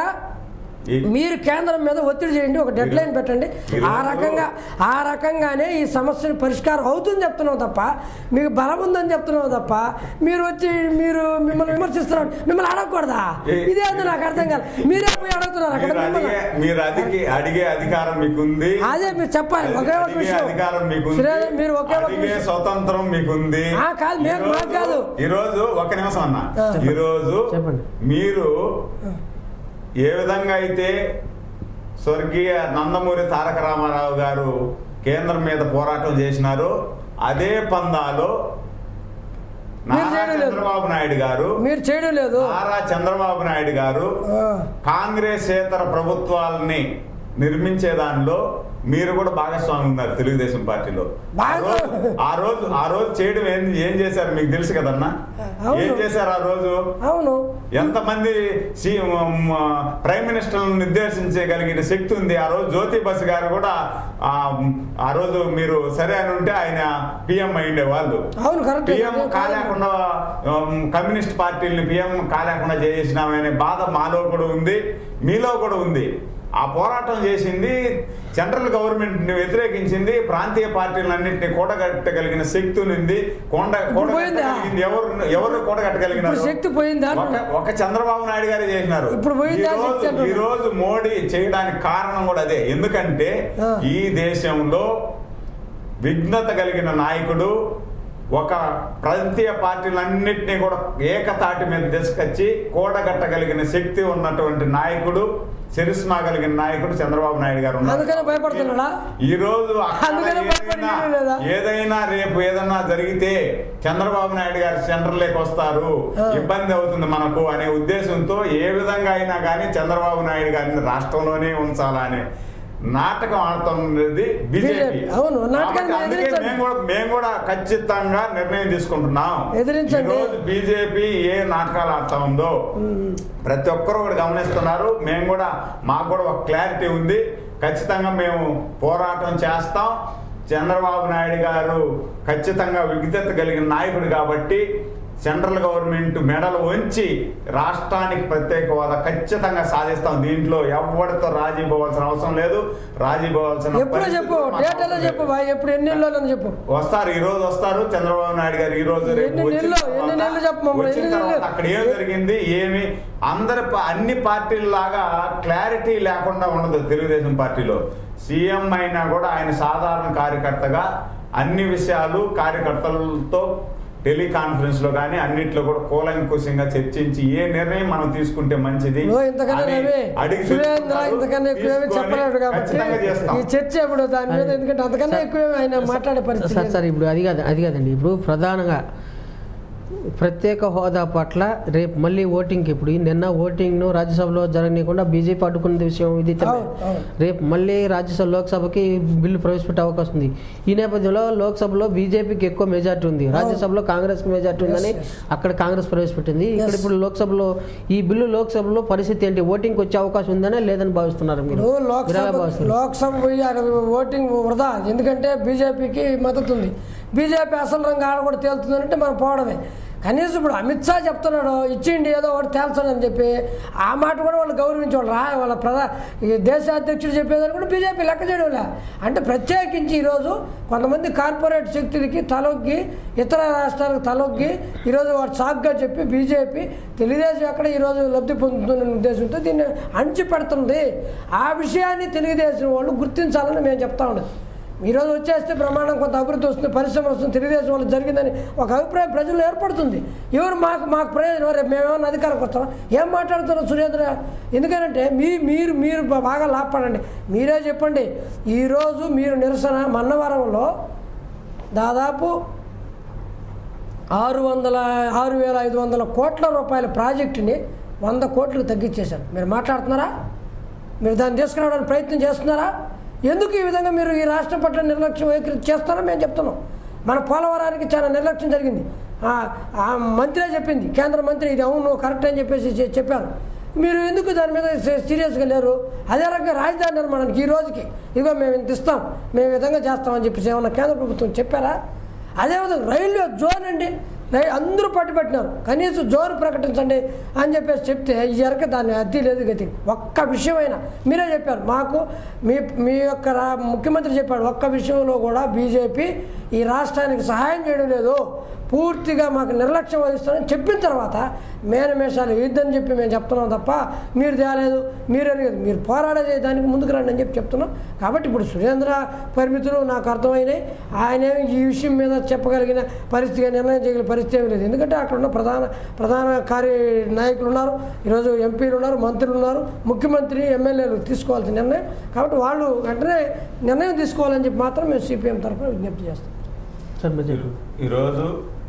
ఈ మీరు కేంద్రం మీద ఒత్తిడి చేయండి ఒక డెడ్ లైన్ పెట్టండి ఈరోజు- ఆ రకంగా ఆ రకంగానే ఈ సమస్యను పరిష్కారం అవుతుంది చెప్తున్నాం తప్ప మీకు బలం ఉందని చెప్తున్నాం తప్ప మీరు వచ్చి మీరు మిమ్మల్ని విమర్శిస్తున్నారు మిమ్మల్ని అడగకూడదా ఏ- ఇదేందో నాకు అర్థం కాదు మీరే పోయి అడుగుతున్నారు అక్కడ మీరు మిమ్మల్ని అడిగే మీరు అడిగే అడిగే అధికారం మీకుంది అదే మీరు చెప్పాలి అది- ఒకే ఒక అడిగే విషయం అధికారం మీకుంది శ్రీధర్, మీరు ఒకే ఒక అడిగే విషయం స్వతంత్రం మీకుంది ఆ, కాదు, మేము- ఈరోజు- మాకు కాదు. ఈరోజు ఒక నిమిషం అన్న ఆ. ఈరోజు చెప్పండి. మీరు ఏ విధంగా అయితే స్వర్గీయ నందమూరి తారక రామారావు గారు కేంద్రం మీద పోరాటం చేసినారో అదే పందాలో మీరు నారా చేయడం లేదు. చంద్రబాబు నాయుడు గారు మీరు చేయడం లేదు నారా చంద్రబాబు నాయుడు గారు ఆ, కాంగ్రెసేతర ప్రభుత్వాలని నిర్మించే దానిలో మీరు కూడా భాగస్వామి ఉన్నారు తెలుగుదేశం పార్టీలో ఆ భాగస్వామి- రోజు- ఆ రోజు ఆ రోజు చేయడం ఏం ఏం చేశారు మీకు తెలుసు కదన్నా అవును. ఏం చేశారు ఆ రోజు అవును ఎంతమంది సి మ, ప్రైమ్ మినిస్టర్లను నిర్దేశించగలిగిన శక్తి ఉంది ఆ రోజు జ్యోతి బస్ గారు కూడా ఆ, ఆ రోజు మీరు సరే అని ఉంటే ఆయన పిఎం అయిండే వాళ్ళు అవును కరెక్ట్ పిఎం కాలేకుండా ఉమ్, కమ్యూనిస్ట్ పార్టీని పిఎం కాలేకుండా చేసినామనే బాధ మాలో కూడా ఉంది మీలో కూడా ఉంది ఆ పోరాటం చేసింది సెంట్రల్ గవర్నమెంట్ ని వ్యతిరేకించింది ప్రాంతీయ పార్టీలన్నింటినీ కూడగట్టగలిగిన శక్తి ఉంది కొండ ఇప్పుడు పోయిందా? కూడగట్టగలిగింది ఎవరు ఎవరు కూడగట్టగలిగినారు ఇప్పుడు శక్తి పోయిందా? ఒక- ఒక చంద్రబాబు నాయుడు గారే చేసినారు ఇప్పుడు పోయిందా ఈ రోజు- శక్తి అంటున్నా? ఈ రోజు మోడీ చేయడానికి కారణం కూడా అదే ఎందుకంటే ఆ. ఈ దేశంలో విఘ్నత కలిగిన నాయకుడు ఒక ప్రాంతీయ పార్టీలన్నింటినీ కూడా ఏకతాటి మీద తీసుకొచ్చి కూడగట్టగలిగిన శక్తి ఉన్నటువంటి నాయకుడు చరిస్మా కలిగిన నాయకుడు చంద్రబాబు నాయుడు గారు ఉన్నారు. అందుకనే భయపడుతున్నాడా? ఈ రోజు అక్కడ అందుకనే భయపడి ఏదైనా- లేదా? ఏదైనా రేపు ఏదైనా జరిగితే చంద్రబాబు నాయుడు గారు సెంటర్లోకి వస్తారు ఆ. ఇబ్బంది అవుతుంది మనకు అనే ఉద్దేశంతో ఏ విధంగా అయినా కానీ చంద్రబాబు నాయుడు గారిని రాష్ట్రంలోనే ఉంచాలనే నాటకం ఆడుతున్నది బీజేపీ BJP. అవును, నాటకాన్ని కాబట్టి అందుకే ఎదిరించండి. మేము కూడా మేము కూడా ఖచ్చితంగా నిర్ణయం తీసుకుంటున్నాం ఎదిరించండి. ఈరోజు బీజేపీ ఏ నాటకాలు ఆడుతా ఉందో ప్రతి ఒక్కరు కూడా గమనిస్తున్నారు మేము కూడా మాకు కూడా ఒక క్లారిటీ ఉంది ఖచ్చితంగా మేము పోరాటం చేస్తాం చంద్రబాబు నాయుడు గారు ఖచ్చితంగా విజ్ఞత కలిగిన నాయకుడు కాబట్టి సెంట్రల్ గవర్నమెంట్ మెడలు వంచి రాష్ట్రానికి ప్రత్యేక హోదా ఖచ్చితంగా సాధిస్తాం దీంట్లో ఎవరితో రాజీ పోవాల్సిన అవసరం లేదు రాజీ పోవాల్సిన ఎప్పుడో చెప్పు పరిస్థితి మాకు డేట్ ఎలా అవసరం చెప్పు లేదు. బాయ్ ఎప్పుడు ఎన్ని నెలలో చెప్పు వస్తారు ఈ రోజు వస్తారు చంద్రబాబు నాయుడు గారు ఈ రోజు రేపు ఎన్ని వచ్చిన నెలలు? తర్వాత- ఎన్ని నెలలు చెప్పు మమ్మల్ని? వచ్చిన ఎన్ని తర్వాత నెలలు? అక్కడ ఏం జరిగింది ఏమి అందరి ప- అన్ని పార్టీల లాగా క్లారిటీ లేకుండా ఉండదు తెలుగుదేశం పార్టీలో సీఎం అయినా కూడా ఆయన సాధారణ కార్యకర్తగా అన్ని విషయాలు కార్యకర్తలతో టెలికాన్ఫరెన్స్ లో కానీ అన్నిట్లో కూడా కూలంకుశంగా చర్చించి ఏ నిర్ణయం మనం తీసుకుంటే మంచిది ఓ ఇంతకన్నా అని రవి అడిగి సురేంద్ర తెలుసుకున్నారు. ఇంతకన్నా ఎక్కువేమీ తీసుకొని చెప్పలేడు కాబట్టి ఖచ్చితంగా చేస్తాం ఈ చర్చ ఇప్పుడు దాని మీద ఎందుకంటే అంతకన్నా ఎక్కువేమీ ఆయన మాట్లాడే పరిస్థితి సార్ లేదు. సార్ ఇప్పుడు అది కాదు అది కాదండి ఇప్పుడు ప్రధానంగా ప్రత్యేక హోదా పట్ల రేపు మళ్ళీ ఓటింగ్కి ఇప్పుడు ఈ నిన్న ఓటింగ్ను రాజ్యసభలో జరగనీయకుండా బీజేపీ అడ్డుకున్న విషయం ఇది తెలియదు. అవును, అవును. రేపు మళ్ళీ రాజ్యసభ లోక్సభకి బిల్లు ప్రవేశపెట్టే అవకాశం ఉంది ఈ నేపథ్యంలో లోక్సభలో బీజేపీకి ఎక్కువ మెజార్టీ ఉంది రాజ్యసభలో కాంగ్రెస్కి మెజార్టీ ఉందని Yes, yes. అక్కడ కాంగ్రెస్ ప్రవేశపెట్టింది ఇక్కడ Yes. ఇప్పుడు లోక్సభలో ఈ బిల్లు లోక్సభలో పరిస్థితి ఏంటి ఓటింగ్కి వచ్చే అవకాశం ఉందనే లేదని భావిస్తున్నారు మీరు ఇప్పుడు మీరు ఎలా లోక్సభ భావిస్తున్నారు? లోక్సభ పోయి అక్కడ ఓటింగ్ వృధా ఎందుకంటే బీజేపీకి మద్దతు ఉంది బీజేపీ అసలు రంగు ఆడ కూడా తేలుతుందంటే మనం పోవడమే కనీసం ఇప్పుడు అమిత్ షా చెప్తున్నాడు ఇచ్చిండి ఏదో ఒకటి తేల్చండి అని చెప్పి ఆ మాట కూడా వాళ్ళు గౌరవించేవాళ్ళు రా వాళ్ళ ప్రధా ఈ దేశ అధ్యక్షుడు చెప్పేదాన్ని కూడా బీజేపీ లెక్క చేయడం లే అంటే ప్రత్యేకించి ఈరోజు కొంతమంది కార్పొరేట్ శక్తులకి తలొగ్గి ఇతర రాష్ట్రాలకు తలొగ్గి ఈరోజు వాడు సాగ్గా చెప్పి బీజేపీ తెలుగుదేశం ఎక్కడ ఈరోజు లబ్ధి పొందుతున్న ఉద్దేశంతో దీన్ని అణిచి పెడుతుంది ఆ విషయాన్ని తెలుగుదేశం వాళ్ళు గుర్తించాలని మేము చెప్తా ఉన్నాం ఈరోజు వచ్చేస్తే ప్రమాణం కొంత అభివృద్ధి వస్తుంది పరిశ్రమ వస్తుంది తెలుగుదేశం వాళ్ళు జరిగిందని ఒక అభిప్రాయం ప్రజల్లో ఏర్పడుతుంది ఎవరు మాకు మాకు ప్రయోజనం రేపు మేమేమన్నా అధికారంకి వస్తాం ఏం మాట్లాడుతున్నారు సురేంద్ర ఎందుకంటే మీ మీరు మీరు బాగా లాభపడండి మీరే చెప్పండి ఈరోజు మీరు నిరసన మన్నవరంలో దాదాపు ఆరు వందల ఆరు వేల ఐదు వందల కోట్ల రూపాయల ప్రాజెక్టుని వంద కోట్లకు తగ్గించేశారు మీరు మాట్లాడుతున్నారా మీరు దాన్ని తీసుకురావడానికి ప్రయత్నం చేస్తున్నారా ఎందుకు ఈ విధంగా మీరు ఈ రాష్ట్రం పట్ల నిర్లక్ష్యం వైఖరి చేస్తారని మేము చెప్తున్నాం మన పోలవరానికి చాలా నిర్లక్ష్యం జరిగింది ఆ- ఆ మంత్రే చెప్పింది కేంద్ర మంత్రి ఇది అవును కరెక్ట్ అని చెప్పేసి చె- చెప్పారు మీరు ఎందుకు దాని మీద సీ- సీరియస్గా లేరు అదే రకంగా రాజధాని నిర్మాణానికి ఈ రోజుకి ఇదిగో మేము ఇంత ఇస్తాం మేము ఈ విధంగా చేస్తామని చెప్పేసి ఏమన్నా కేంద్ర ప్రభుత్వం చెప్పారా అదేవిధంగా రైల్వే జోన్ అండి రై అందరూ పట్టుబట్టినారు కనీసం జోన్ ప్రకటించండి అని చెప్పేసి చెప్తే ఈ ఎరక దాన్ని అద్దీ లేదు గతి ఒక్క విషయమైనా మీరే చెప్పారు మాకు మీ మీ యొక్క రా- ముఖ్యమంత్రి చెప్పాడు ఒక్క విషయంలో కూడా బీజేపీ ఈ రాష్ట్రానికి సహాయం చేయడం లేదు పూర్తిగా మాకు నిర్లక్ష్యం వహిస్తామని చెప్పిన తర్వాత మేనమేషాలు యుద్ధం చెప్పి మేము చెప్తున్నాం తప్ప మీరు తేలేదు మీరు అడిగేది మీరు పోరాడే దానికి ముందుకు రండి అని చెప్పి చెప్తున్నాం కాబట్టి ఇప్పుడు సురేంద్ర పరిమితులు నాకు అర్థమైనాయి ఆయన ఏమి ఈ విషయం మీద చెప్పగలిగిన పరిస్థితిగా నిర్ణయం చేయగలిగిన పరిస్థితి ఏమీ లేదు ఎందుకంటే అక్కడ ఉన్న ప్రధాన ప్రధాన కార్య నాయకులు ఉన్నారు ఈరోజు ఎంపీలు ఉన్నారు మంత్రులు ఉన్నారు ముఖ్యమంత్రి ఎమ్మెల్యేలు తీసుకోవాల్సిన నిర్ణయం కాబట్టి వాళ్ళు వెంటనే నిర్ణయం తీసుకోవాలని చెప్పి మాత్రం మేము సిపిఎం తరఫున విజ్ఞప్తి చేస్తాం సార్ మీరు చెప్పండి. ఈరోజు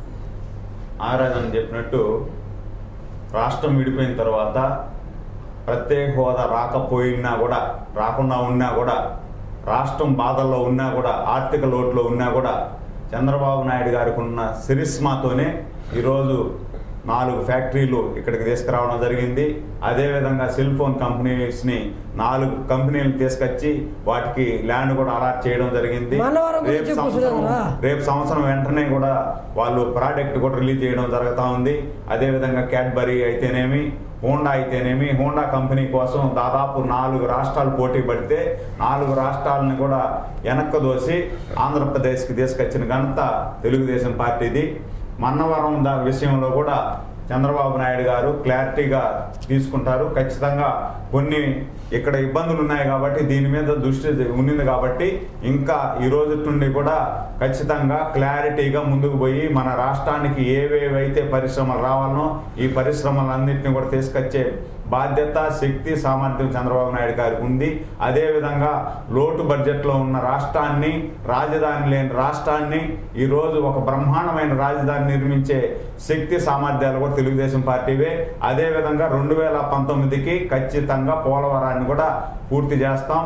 ఆరాధన చెప్పినట్టు రాష్ట్రం విడిపోయిన తర్వాత ప్రత్యేక హోదా రాకపోయినా కూడా రాకుండా ఉన్నా కూడా రాష్ట్రం బాధల్లో ఉన్నా కూడా ఆర్థిక లోటులో ఉన్నా కూడా చంద్రబాబు నాయుడు గారికి ఉన్న సిరిస్మాతోనే ఈరోజు నాలుగు ఫ్యాక్టరీలు ఇక్కడికి తీసుకురావడం జరిగింది అదేవిధంగా సెల్ ఫోన్ కంపెనీస్ని నాలుగు కంపెనీలు తీసుకొచ్చి వాటికి ల్యాండ్ కూడా అలాట్ చేయడం జరిగింది మనవరం గురించి రేపు చెప్పు సంవత్సరం సురేంద్ర. రేపు సంవత్సరం వెంటనే కూడా వాళ్ళు ప్రోడక్ట్ కూడా రిలీజ్ చేయడం జరుగుతూ ఉంది అదేవిధంగా క్యాడ్బరీ అయితేనేమి హోండా అయితేనేమి హోండా కంపెనీ కోసం దాదాపు నాలుగు రాష్ట్రాలు పోటీ పడితే నాలుగు రాష్ట్రాలను కూడా వెనక్కు దోసి ఆంధ్రప్రదేశ్కి తీసుకొచ్చిన ఘనత తెలుగుదేశం పార్టీది మన్నవరం దా విషయంలో కూడా చంద్రబాబు నాయుడు గారు క్లారిటీగా తీసుకుంటారు ఖచ్చితంగా కొన్ని ఇక్కడ ఇబ్బందులు ఉన్నాయి కాబట్టి దీని మీద దృష్టి ఉన్నింది కాబట్టి ఇంకా ఈ రోజు నుండి కూడా ఖచ్చితంగా క్లారిటీగా ముందుకు పోయి మన రాష్ట్రానికి ఏవేవైతే పరిశ్రమలు రావాలనో ఈ పరిశ్రమలన్నింటినీ కూడా తీసుకొచ్చే బాధ్యత శక్తి సామర్థ్యం చంద్రబాబు నాయుడు గారికి ఉంది అదేవిధంగా లోటు బడ్జెట్లో ఉన్న రాష్ట్రాన్ని రాజధాని లేని రాష్ట్రాన్ని ఈరోజు ఒక బ్రహ్మాండమైన రాజధాని నిర్మించే శక్తి సామర్థ్యాలు కూడా తెలుగుదేశం పార్టీవే అదేవిధంగా రెండు వేల పంతొమ్మిదికి ఖచ్చితంగా పోలవరాన్ని కూడా పూర్తి చేస్తాం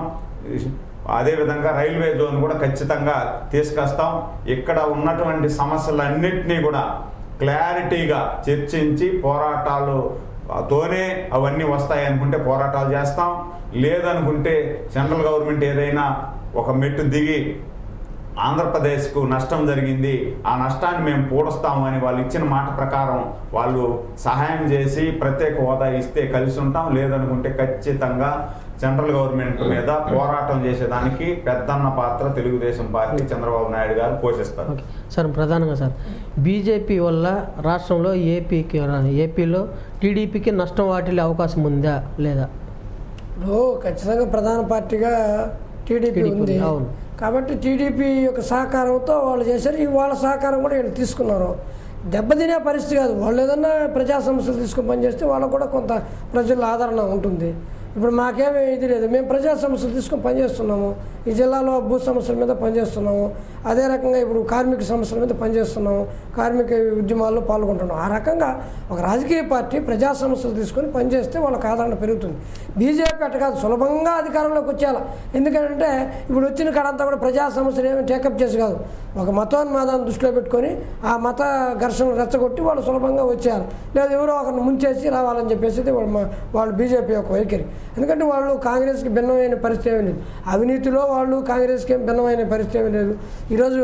అదేవిధంగా రైల్వే జోన్ కూడా ఖచ్చితంగా తీసుకొస్తాం ఇక్కడ ఉన్నటువంటి సమస్యలన్నింటినీ కూడా క్లారిటీగా చర్చించి పోరాటాలు తోనే అవన్నీ వస్తాయి అనుకుంటే పోరాటాలు చేస్తాం లేదనుకుంటే సెంట్రల్ గవర్నమెంట్ ఏదైనా ఒక మెట్టు దిగి ఆంధ్రప్రదేశ్కు నష్టం జరిగింది ఆ నష్టాన్ని మేము పూడుస్తాము అని వాళ్ళు ఇచ్చిన మాట ప్రకారం వాళ్ళు సహాయం చేసి ప్రత్యేక హోదా ఇస్తే కలిసి ఉంటాం లేదనుకుంటే ఖచ్చితంగా సెంట్రల్ గవర్నమెంట్ మీద పోరాటం చేసేదానికి పెద్దన్న పాత్ర తెలుగుదేశం పార్టీ చంద్రబాబు నాయుడు గారు పోషిస్తారు ఓకే సార్ ప్రధానంగా సార్ బీజేపీ వల్ల రాష్ట్రంలో ఏపీకి ఏపీలో టీడీపీకి నష్టం వాటిల్లే అవకాశం ఉందా లేదా ఇప్పుడు ఖచ్చితంగా ప్రధాన పార్టీగా టీడీపీ TDP ఉంది అవును. కాబట్టి టీడీపీ యొక్క సహకారంతో వాళ్ళు చేశారు ఈ వాళ్ళ సహకారం కూడా వీళ్ళు తీసుకున్నారు దెబ్బతినే పరిస్థితి కాదు వాళ్ళు ఏదన్నా ప్రజా సమస్యలు తీసుకుని పనిచేస్తే వాళ్ళకు కూడా కొంత ప్రజల ఆదరణ ఉంటుంది ఇప్పుడు మాకేమీ ఇది లేదు మేము ప్రజా సమస్యలు తీసుకొని పనిచేస్తున్నాము ఈ జిల్లాలో భూ సమస్యల మీద పనిచేస్తున్నాము అదే రకంగా ఇప్పుడు కార్మిక సమస్యల మీద పనిచేస్తున్నాము కార్మిక ఉద్యమాల్లో పాల్గొంటున్నాం ఆ రకంగా ఒక రాజకీయ పార్టీ ప్రజా సమస్యలు తీసుకొని పనిచేస్తే వాళ్ళకి ఆదరణ పెరుగుతుంది బీజేపీ అట్ట కాదు సులభంగా అధికారంలోకి వచ్చేయాలి ఎందుకంటే ఇప్పుడు వచ్చిన కాడంతా కూడా ప్రజా సమస్యలు ఏమి టేకప్ చేసి కాదు ఒక మతోన్మాదాన్ని దృష్టిలో పెట్టుకొని ఆ మత ఘర్షణలు రెచ్చగొట్టి వాళ్ళు సులభంగా వచ్చేయాలి లేదా ఎవరో ఒకరిని ముంచేసి రావాలని చెప్పేసి వాళ్ళు మా- వాళ్ళు బీజేపీ యొక్క వైఖరి ఎందుకంటే వాళ్ళు కాంగ్రెస్కి భిన్నమైన పరిస్థితి ఏమీ లేదు అవినీతిలో వాళ్ళు కాంగ్రెస్కి ఏం భిన్నమైన పరిస్థితి ఏమీ లేదు ఈరోజు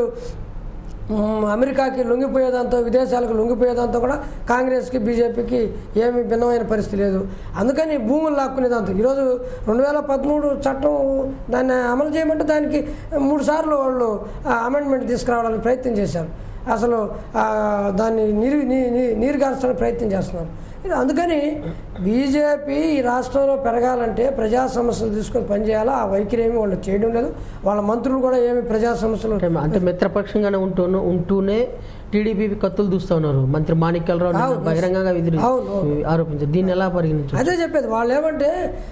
మ్, అమెరికాకి లొంగిపోయేదాంతో విదేశాలకు లొంగిపోయేదాంతో కూడా కాంగ్రెస్కి బీజేపీకి ఏమి భిన్నమైన పరిస్థితి లేదు అందుకని భూములు లాక్కునే దాంతో ఈరోజు రెండు వేల పదమూడు చట్టం దాన్ని అమలు చేయమంటే దానికి మూడు సార్లు వాళ్ళు అమెండ్మెంట్ తీసుకురావడానికి ప్రయత్నం చేశారు అసలు ఆ, దాన్ని నీరు నీ- నీ- నీరు గార్చడానికి ప్రయత్నం చేస్తున్నారు ఇది అందుకని బీజేపీ ఈ రాష్ట్రంలో పెరగాలంటే ప్రజా సమస్యలు తీసుకొని పనిచేయాలా ఆ వైఖరి ఏమి వాళ్ళు చేయడం లేదు వాళ్ళ మంత్రులు కూడా ఏమి ప్రజా సమస్యలు అంటే అంటే మిత్రపక్షంగానే ఉంటూను ఉంటూనే టీడీపీ కత్తులు దూస్తా ఉన్నారు మంత్రి మాణిక్యాలరావు నిన్న అవును. బహిరంగంగా ఎదురు అవును, అవును. ఆరోపించారు దీన్ని ఎలా పరిగణించారు అదే చెప్పేది వాళ్ళు ఏమంటే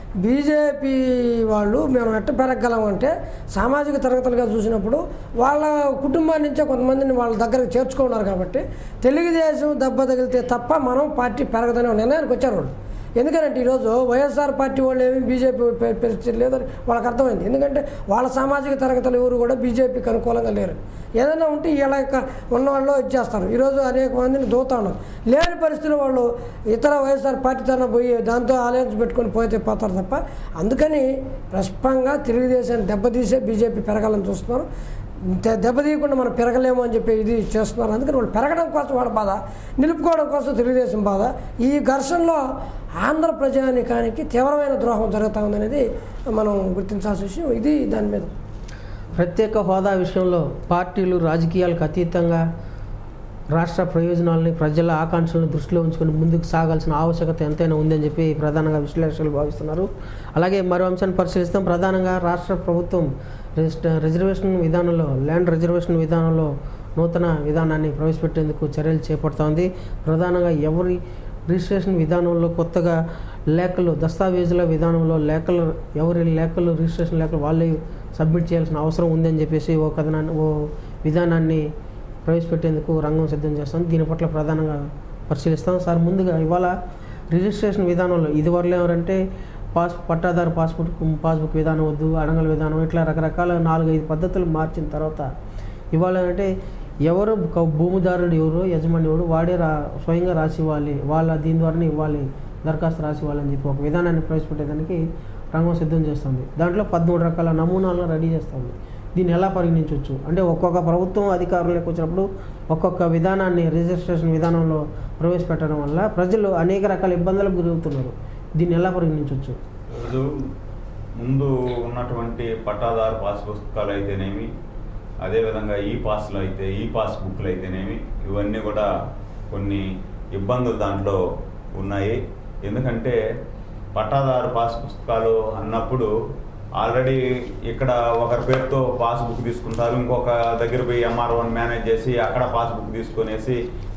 బీజేపీ వాళ్ళు మేము ఎట్ట పెరగలం అంటే సామాజిక తరగతులుగా చూసినప్పుడు వాళ్ళ కుటుంబాల నుంచే కొంతమందిని వాళ్ళ దగ్గరకు చేర్చుకున్నారు కాబట్టి తెలుగుదేశం దెబ్బ తగిలితే తప్ప మనం పార్టీ పెరగదనే ఒక నిర్ణయానికి వచ్చారు వాళ్ళు ఎందుకంటే ఈరోజు వైఎస్ఆర్ పార్టీ వాళ్ళు ఏమి బీజేపీ పె- పరిస్థితి లేదని వాళ్ళకి అర్థమైంది ఎందుకంటే వాళ్ళ సామాజిక తరగతులు ఎవరు కూడా బీజేపీకి అనుకూలంగా లేరు ఏదైనా ఉంటే వీళ్ళ యొక్క ఉన్నవాళ్ళు ఇచ్చేస్తారు ఈరోజు అనేక మందిని దూతా ఉన్నారు లేని పరిస్థితుల్లో వాళ్ళు ఇతర వైఎస్ఆర్ పార్టీతో పోయి దాంతో అలయన్స్ పెట్టుకొని పోతే పోతారు తప్ప అందుకని ప్రస్పంగా తెలుగుదేశాన్ని దెబ్బతీసే బీజేపీ పెరగాలని చూస్తున్నారు దె- దెబ్బతీయకుండా మనం పెరగలేము అని చెప్పి ఇది చేస్తున్నారు అందుకని వాళ్ళు పెరగడం కోసం వాళ్ళ బాధ నిలుపుకోవడం కోసం తెలుగుదేశం బాధ ఈ ఘర్షణలో ఆంధ్ర ప్రజానికానికి తీవ్రమైన ద్రోహం జరుగుతూ ఉందనేది మనం గుర్తించాల్సిన విషయం ఇది దాని మీద ప్రత్యేక హోదా విషయంలో పార్టీలు రాజకీయాలకు అతీతంగా రాష్ట్ర ప్రయోజనాలని ప్రజల ఆకాంక్షలను దృష్టిలో ఉంచుకొని ముందుకు సాగాల్సిన ఆవశ్యకత ఎంతైనా ఉందని చెప్పి ప్రధానంగా విశ్లేషకులు భావిస్తున్నారు అలాగే మరో అంశాన్ని పరిశీలిస్తాం ప్రధానంగా రాష్ట్ర ప్రభుత్వం రిజిస్ట- రిజర్వేషన్ విధానంలో ల్యాండ్ రిజర్వేషన్ విధానంలో నూతన విధానాన్ని ప్రవేశపెట్టేందుకు చర్యలు చేపడుతోంది ప్రధానంగా ఎవరి రిజిస్ట్రేషన్ విధానంలో కొత్తగా లేఖలు దస్తావేజుల విధానంలో లేఖలు ఎవరి లేఖలు రిజిస్ట్రేషన్ లేఖలు వాళ్ళే సబ్మిట్ చేయాల్సిన అవసరం ఉందని చెప్పేసి ఓ కథనాన్ని ఓ విధానాన్ని ప్రవేశపెట్టేందుకు రంగం సిద్ధం చేస్తాం దీని పట్ల ప్రధానంగా పరిశీలిస్తాం సార్ ముందుగా ఇవాళ రిజిస్ట్రేషన్ విధానంలో ఇదివరలో ఎవరంటే పాస్ పట్టాదారు పాస్బుక్ పాస్బుక్ విధానం వద్దు అడంగల విధానం ఇట్లా రకరకాల నాలుగైదు పద్ధతులు మార్చిన తర్వాత ఇవాళ అంటే ఎవరు క- భూమిదారుడు ఎవరు యజమాని ఎవరు వాడే రా స్వయంగా రాసి ఇవ్వాలి వాళ్ళ దీని ద్వారానే ఇవ్వాలి దరఖాస్తు రాసి ఇవ్వాలని చెప్పి ఒక విధానాన్ని ప్రవేశపెట్టేదానికి రంగం సిద్ధం చేస్తుంది దాంట్లో పదమూడు రకాల నమూనాలను రెడీ చేస్తుంది దీన్ని ఎలా పరిగణించవచ్చు అంటే ఒక్కొక్క ప్రభుత్వం అధికారులకు వచ్చినప్పుడు ఒక్కొక్క విధానాన్ని రిజిస్ట్రేషన్ విధానంలో ప్రవేశపెట్టడం వల్ల ప్రజలు అనేక రకాల ఇబ్బందులకు గురవుతున్నారు దీన్ని ఎలా పరిగణించవచ్చు రోజు ముందు ఉన్నటువంటి పట్టాదారు పాస్ పుస్తకాలు అయితేనేమి అదేవిధంగా ఈ పాస్లు అయితే ఈ పాస్ బుక్లు అయితేనేమి ఇవన్నీ కూడా కొన్ని ఇబ్బందులు దాంట్లో ఉన్నాయి ఎందుకంటే పట్టాదారు పాస్ పుస్తకాలు అన్నప్పుడు ఆల్రెడీ ఇక్కడ ఒకరి పేరుతో పాస్ బుక్ తీసుకుంటారు ఇంకొక దగ్గర పోయి ఎంఆర్ఓని మేనేజ్ చేసి అక్కడ పాస్ బుక్ తీసుకొనేసి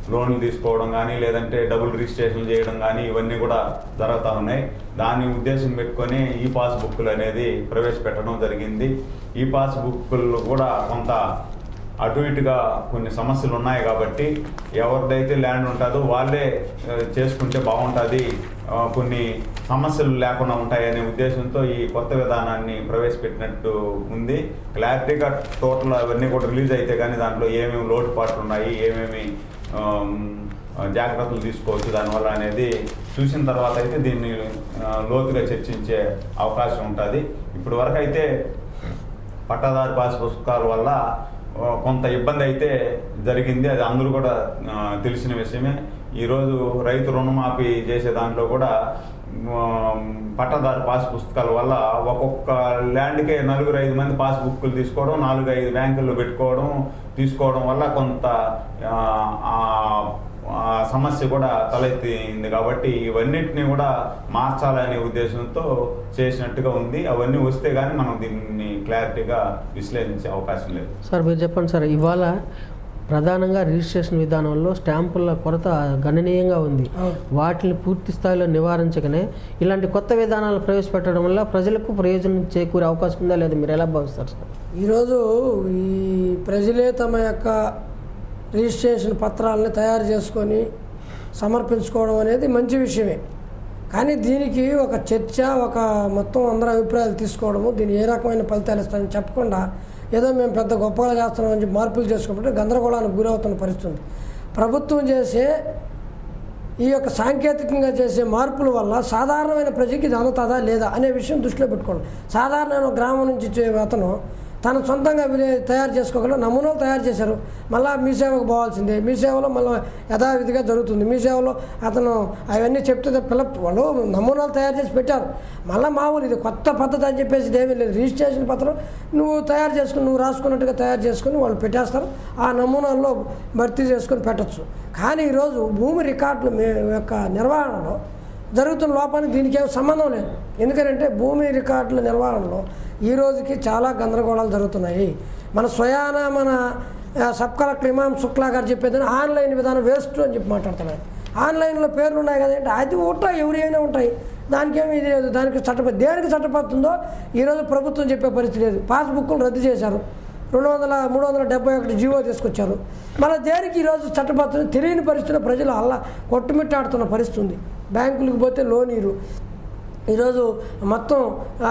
లోన్లు తీసుకోవడం కానీ లేదంటే డబుల్ రిజిస్ట్రేషన్ చేయడం కానీ ఇవన్నీ కూడా జరుగుతూ ఉన్నాయి దాని ఉద్దేశం పెట్టుకొని ఈ పాస్ బుక్లు అనేది ప్రవేశపెట్టడం జరిగింది ఈ పాస్ బుక్లు కూడా కొంత అటు ఇటుగా కొన్ని సమస్యలు ఉన్నాయి కాబట్టి ఎవరిదైతే ల్యాండ్ ఉంటుందో వాళ్ళే ఆ, చేసుకుంటే బాగుంటుంది ఆ, కొన్ని సమస్యలు లేకుండా ఉంటాయనే ఉద్దేశంతో ఈ కొత్త విధానాన్ని ప్రవేశపెట్టినట్టు ఉంది క్లారిటీగా టోటల్ అవన్నీ కూడా రిలీజ్ అయితే కానీ దాంట్లో ఏమేమి లోటుపాట్లు ఉన్నాయి ఏమేమి ఆమ్, జాగ్రత్తలు తీసుకోవచ్చు దానివల్ల అనేది చూసిన తర్వాత అయితే దీన్ని ఆ, లోతుగా చర్చించే అవకాశం ఉంటుంది ఇప్పటి వరకు అయితే పట్టాదారు పాస్ పుస్తకాల వల్ల ఆ, కొంత ఇబ్బంది అయితే జరిగింది అది అందరూ కూడా ఆ, తెలిసిన విషయమే ఈరోజు రైతు రుణమాఫీ చేసే దాంట్లో కూడా ఆ, పట్టాదారు పాస్ పుస్తకాల వల్ల ఒక్కొక్క ల్యాండ్కే నలుగురు ఐదు మంది పాస్ బుక్లు తీసుకోవడం నాలుగు ఐదు బ్యాంకుల్లో పెట్టుకోవడం తీసుకోవడం వల్ల కొంత ఆ, ఆ ఆ సమస్య కూడా తలెత్తింది కాబట్టి ఇవన్నిటిని కూడా మార్చాలనే ఉద్దేశంతో చేసినట్టుగా ఉంది అవన్నీ వస్తే కానీ మనం దీన్ని క్లారిటీగా విశ్లేషించే అవకాశం లేదు సార్ మీరు చెప్పండి సార్ ఇవాళ ప్రధానంగా రిజిస్ట్రేషన్ విధానంలో స్టాంపుల కొరత గణనీయంగా ఉంది అవును. వాటిని పూర్తి స్థాయిలో నివారించకనే ఇలాంటి కొత్త విధానాలు ప్రవేశపెట్టడం వల్ల ప్రజలకు ప్రయోజనం చేకూరే అవకాశం ఉందా లేదా మీరు ఎలా భావిస్తారు సార్ ఈరోజు ఈ ప్రజలే తమ యొక్క రిజిస్ట్రేషన్ పత్రాలని తయారు చేసుకొని సమర్పించుకోవడం అనేది మంచి విషయమే కానీ దీనికి ఒక చర్చ ఒక మొత్తం అందరి అభిప్రాయాలు తీసుకోవడము దీన్ని ఏ రకమైన ఫలితాలు ఇస్తాయని చెప్పకుండా ఏదో మేము పెద్ద గొప్పగా చేస్తున్నామని చెప్పి మార్పులు చేసుకోకపోతే గందరగోళానికి గురవుతున్న పరిస్థితి ఉంది ప్రభుత్వం చేసే ఈ యొక్క సాంకేతికంగా చేసే మార్పుల వల్ల సాధారణమైన ప్రజకి ఇది అందుతుందా లేదా అనే విషయం దృష్టిలో పెట్టుకోండి సాధారణ గ్రామం నుంచి వచ్చే అతను తను సొంతంగా విలే తయారు చేసుకోగల నమూనాలు తయారు చేశారు మళ్ళీ మీ సేవకు పోవాల్సిందే మీ సేవలో మళ్ళీ యథావిధిగా జరుగుతుంది మీ సేవలో అతను అవన్నీ చెప్తే పిల్ల వాళ్ళు నమూనాలు తయారు చేసి పెట్టారు మళ్ళీ మామూలు ఇది కొత్త పద్ధతి అని చెప్పేసి ఇదేమీ లేదు రిజిస్ట్రేషన్ పత్రం నువ్వు తయారు చేసుకుని నువ్వు రాసుకున్నట్టుగా తయారు చేసుకుని వాళ్ళు పెట్టేస్తారు ఆ నమూనాల్లో భర్తీ చేసుకొని పెట్టచ్చు కానీ ఈరోజు భూమి రికార్డుల మీ యొక్క నిర్వహణలో జరుగుతున్న లోపానికి దీనికి ఏం సంబంధం లేదు ఎందుకంటే భూమి రికార్డుల నిర్వహణలో ఈ రోజుకి చాలా గందరగోళాలు జరుగుతున్నాయి మన స్వయాన మన ఆ, సబ్ కలెక్టర్ ఇమాం శుక్లా గారు చెప్పేది ఆన్లైన్ విధానం వేస్ట్ అని చెప్పి మాట్లాడుతున్నాయి ఆన్లైన్లో పేర్లు ఉన్నాయి కదంటే అది ఉంటాయి ఎవరైనా ఉంటాయి దానికేమి ఇది లేదు దానికి చట్టబద్ధ దేనికి చట్టబద్ధుందో ఈరోజు ప్రభుత్వం చెప్పే పరిస్థితి లేదు పాస్బుక్లు రద్దు చేశారు రెండు వందల మూడు వందల డెబ్బై ఒకటి జీవో తీసుకొచ్చారు మళ్ళీ దేనికి ఈరోజు చట్టబద్ధం తెలియని పరిస్థితిలో ప్రజలు అల్లా కొట్టుమిట్టాడుతున్న పరిస్థితి ఉంది బ్యాంకులకు పోతే లోన్ ఇరు ఈరోజు మొత్తం ఆ,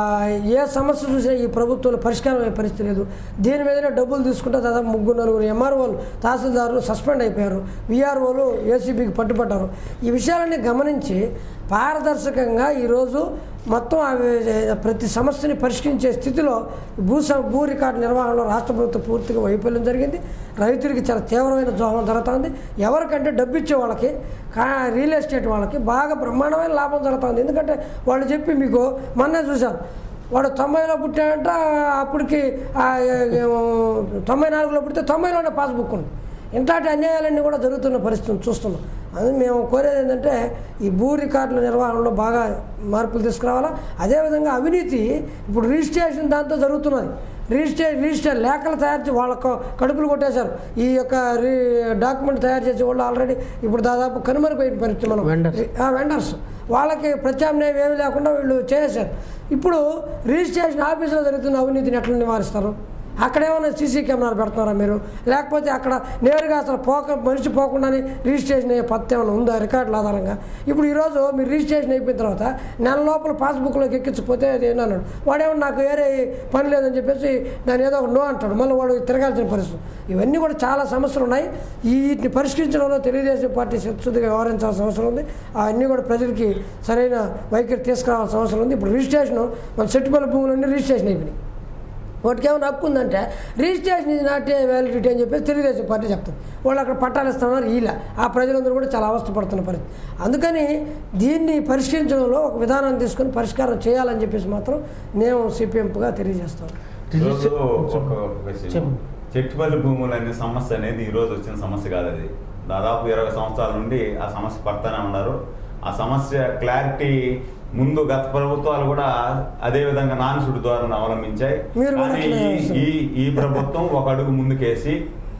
ఏ సమస్య చూసినా ఈ ప్రభుత్వంలో పరిష్కారం అయ్యే పరిస్థితి లేదు దీని మీదనే డబ్బులు తీసుకుంటే దాదాపు ముగ్గురు నలుగురు ఎంఆర్ఓలు తహసీల్దారులు సస్పెండ్ అయిపోయారు విఆర్ఓలు ఏసీబీకి పట్టుబడ్డారు ఈ విషయాలన్నీ గమనించి పారదర్శకంగా ఈరోజు మొత్తం అవి ప్రతి సమస్యని పరిష్కరించే స్థితిలో భూ స- భూ రికార్డు నిర్వహణలో రాష్ట్ర ప్రభుత్వం పూర్తిగా వైఫల్యం జరిగింది రైతులకి చాలా తీవ్రమైన జోహం జరుగుతుంది ఎవరికంటే డబ్బు ఇచ్చే వాళ్ళకి కా రియల్ ఎస్టేట్ వాళ్ళకి బాగా బ్రహ్మాండమైన లాభం జరుగుతుంది ఎందుకంటే వాళ్ళు చెప్పి మీకు మొన్నే చూశాను వాడు తొంభైలో పుట్టాడంట అప్పటికి ఆ, ఏమో, తొంభై నాలుగులో పుడితే తొంభైలోనే పాస్బుక్ ఉంది ఇంటాటి అన్యాయాలన్నీ కూడా జరుగుతున్న పరిస్థితిని చూస్తున్నాం అది మేము కోరేది ఏంటంటే ఈ భూ రికార్డుల నిర్వహణలో బాగా మార్పులు తీసుకురావాలా అదేవిధంగా అవినీతి ఇప్పుడు రిజిస్ట్రేషన్ దాంతో జరుగుతున్నది రిజిస్ట్రే రిజిస్టర్ లేఖలు తయారు చేసి వాళ్ళ క- కడుపులు కొట్టేశారు ఈ యొక్క రీ డాక్యుమెంట్ తయారు చేసే వాళ్ళు ఆల్రెడీ ఇప్పుడు దాదాపు కనుమరుగైన పరిస్థితి మనం Vendors. ఆ వెండర్స్ వాళ్ళకి ప్రత్యామ్నాయం ఏమీ లేకుండా వీళ్ళు చేశారు ఇప్పుడు రిజిస్ట్రేషన్ ఆఫీసులో జరుగుతున్న అవినీతిని ఎట్లా నివారిస్తారు అక్కడ ఏమైనా సీసీ కెమెరాలు పెడుతున్నారా మీరు లేకపోతే అక్కడ నేరుగా అసలు పోక మనిషి పోకుండానే రిజిస్ట్రేషన్ అయ్యే పత్తి ఏమైనా ఉందా రికార్డుల ఆధారంగా ఇప్పుడు ఈరోజు మీరు రిజిస్ట్రేషన్ అయిపోయిన తర్వాత నెల లోపల పాస్బుక్లోకి ఎక్కించకపోతే అది ఏంటన్నాడు వాడేమో నాకు వేరే పని లేదని చెప్పేసి దాని ఏదో ఒక నో అంటాడు మళ్ళీ వాడు తిరగాల్సిన పరిస్థితి ఇవన్నీ కూడా చాలా సమస్యలు ఉన్నాయి ఈ వీటిని పరిష్కరించడంలో తెలుగుదేశం పార్టీ శక్తిగా వ్యవహరించాల్సిన అవసరం ఉంది అవన్నీ కూడా ప్రజలకి సరైన వైఖరి తీసుకురావాల్సిన అవసరం ఉంది ఇప్పుడు రిజిస్ట్రేషన్ మన చెట్టుపల్లి భూములన్నీ రిజిస్ట్రేషన్ అయిపోయినాయి వాటికి ఏమైనా హక్కు ఉందంటే రిజిస్ట్రేషన్ ఇది నాటే వ్యాలిడిటీ అని చెప్పేసి తెలుగుదేశం పార్టీ చెప్తుంది వాళ్ళు అక్కడ పట్టాలు ఇస్తున్నారు ఇలా ఆ ప్రజలందరూ కూడా చాలా అవస్థపడుతున్న పరిస్థితి అందుకని దీన్ని పరిష్కరించడంలో ఒక విధానం తీసుకొని పరిష్కారం చేయాలని చెప్పేసి మాత్రం మేము సిపిఎంగా తెలియజేస్తాం ఈరోజు ఒక విషయం చెప్పండి. చెట్టుపల్లి భూములు అనే సమస్య అనేది ఈ రోజు వచ్చిన సమస్య కాదు అది దాదాపు ఇరవై సంవత్సరాల నుండి ఆ సమస్య పడతానే ఉన్నారు ఆ సమస్య క్లారిటీ ముందు గత ప్రభుత్వాలు కూడా అదే విధంగా నాన్ సుడి ద్వారా అవలంబించాయి మీరు కూడా కానీ అట్లనే ఈ- ఈ ఈ ప్రభుత్వం ఒక అడుగు ముందుకేసి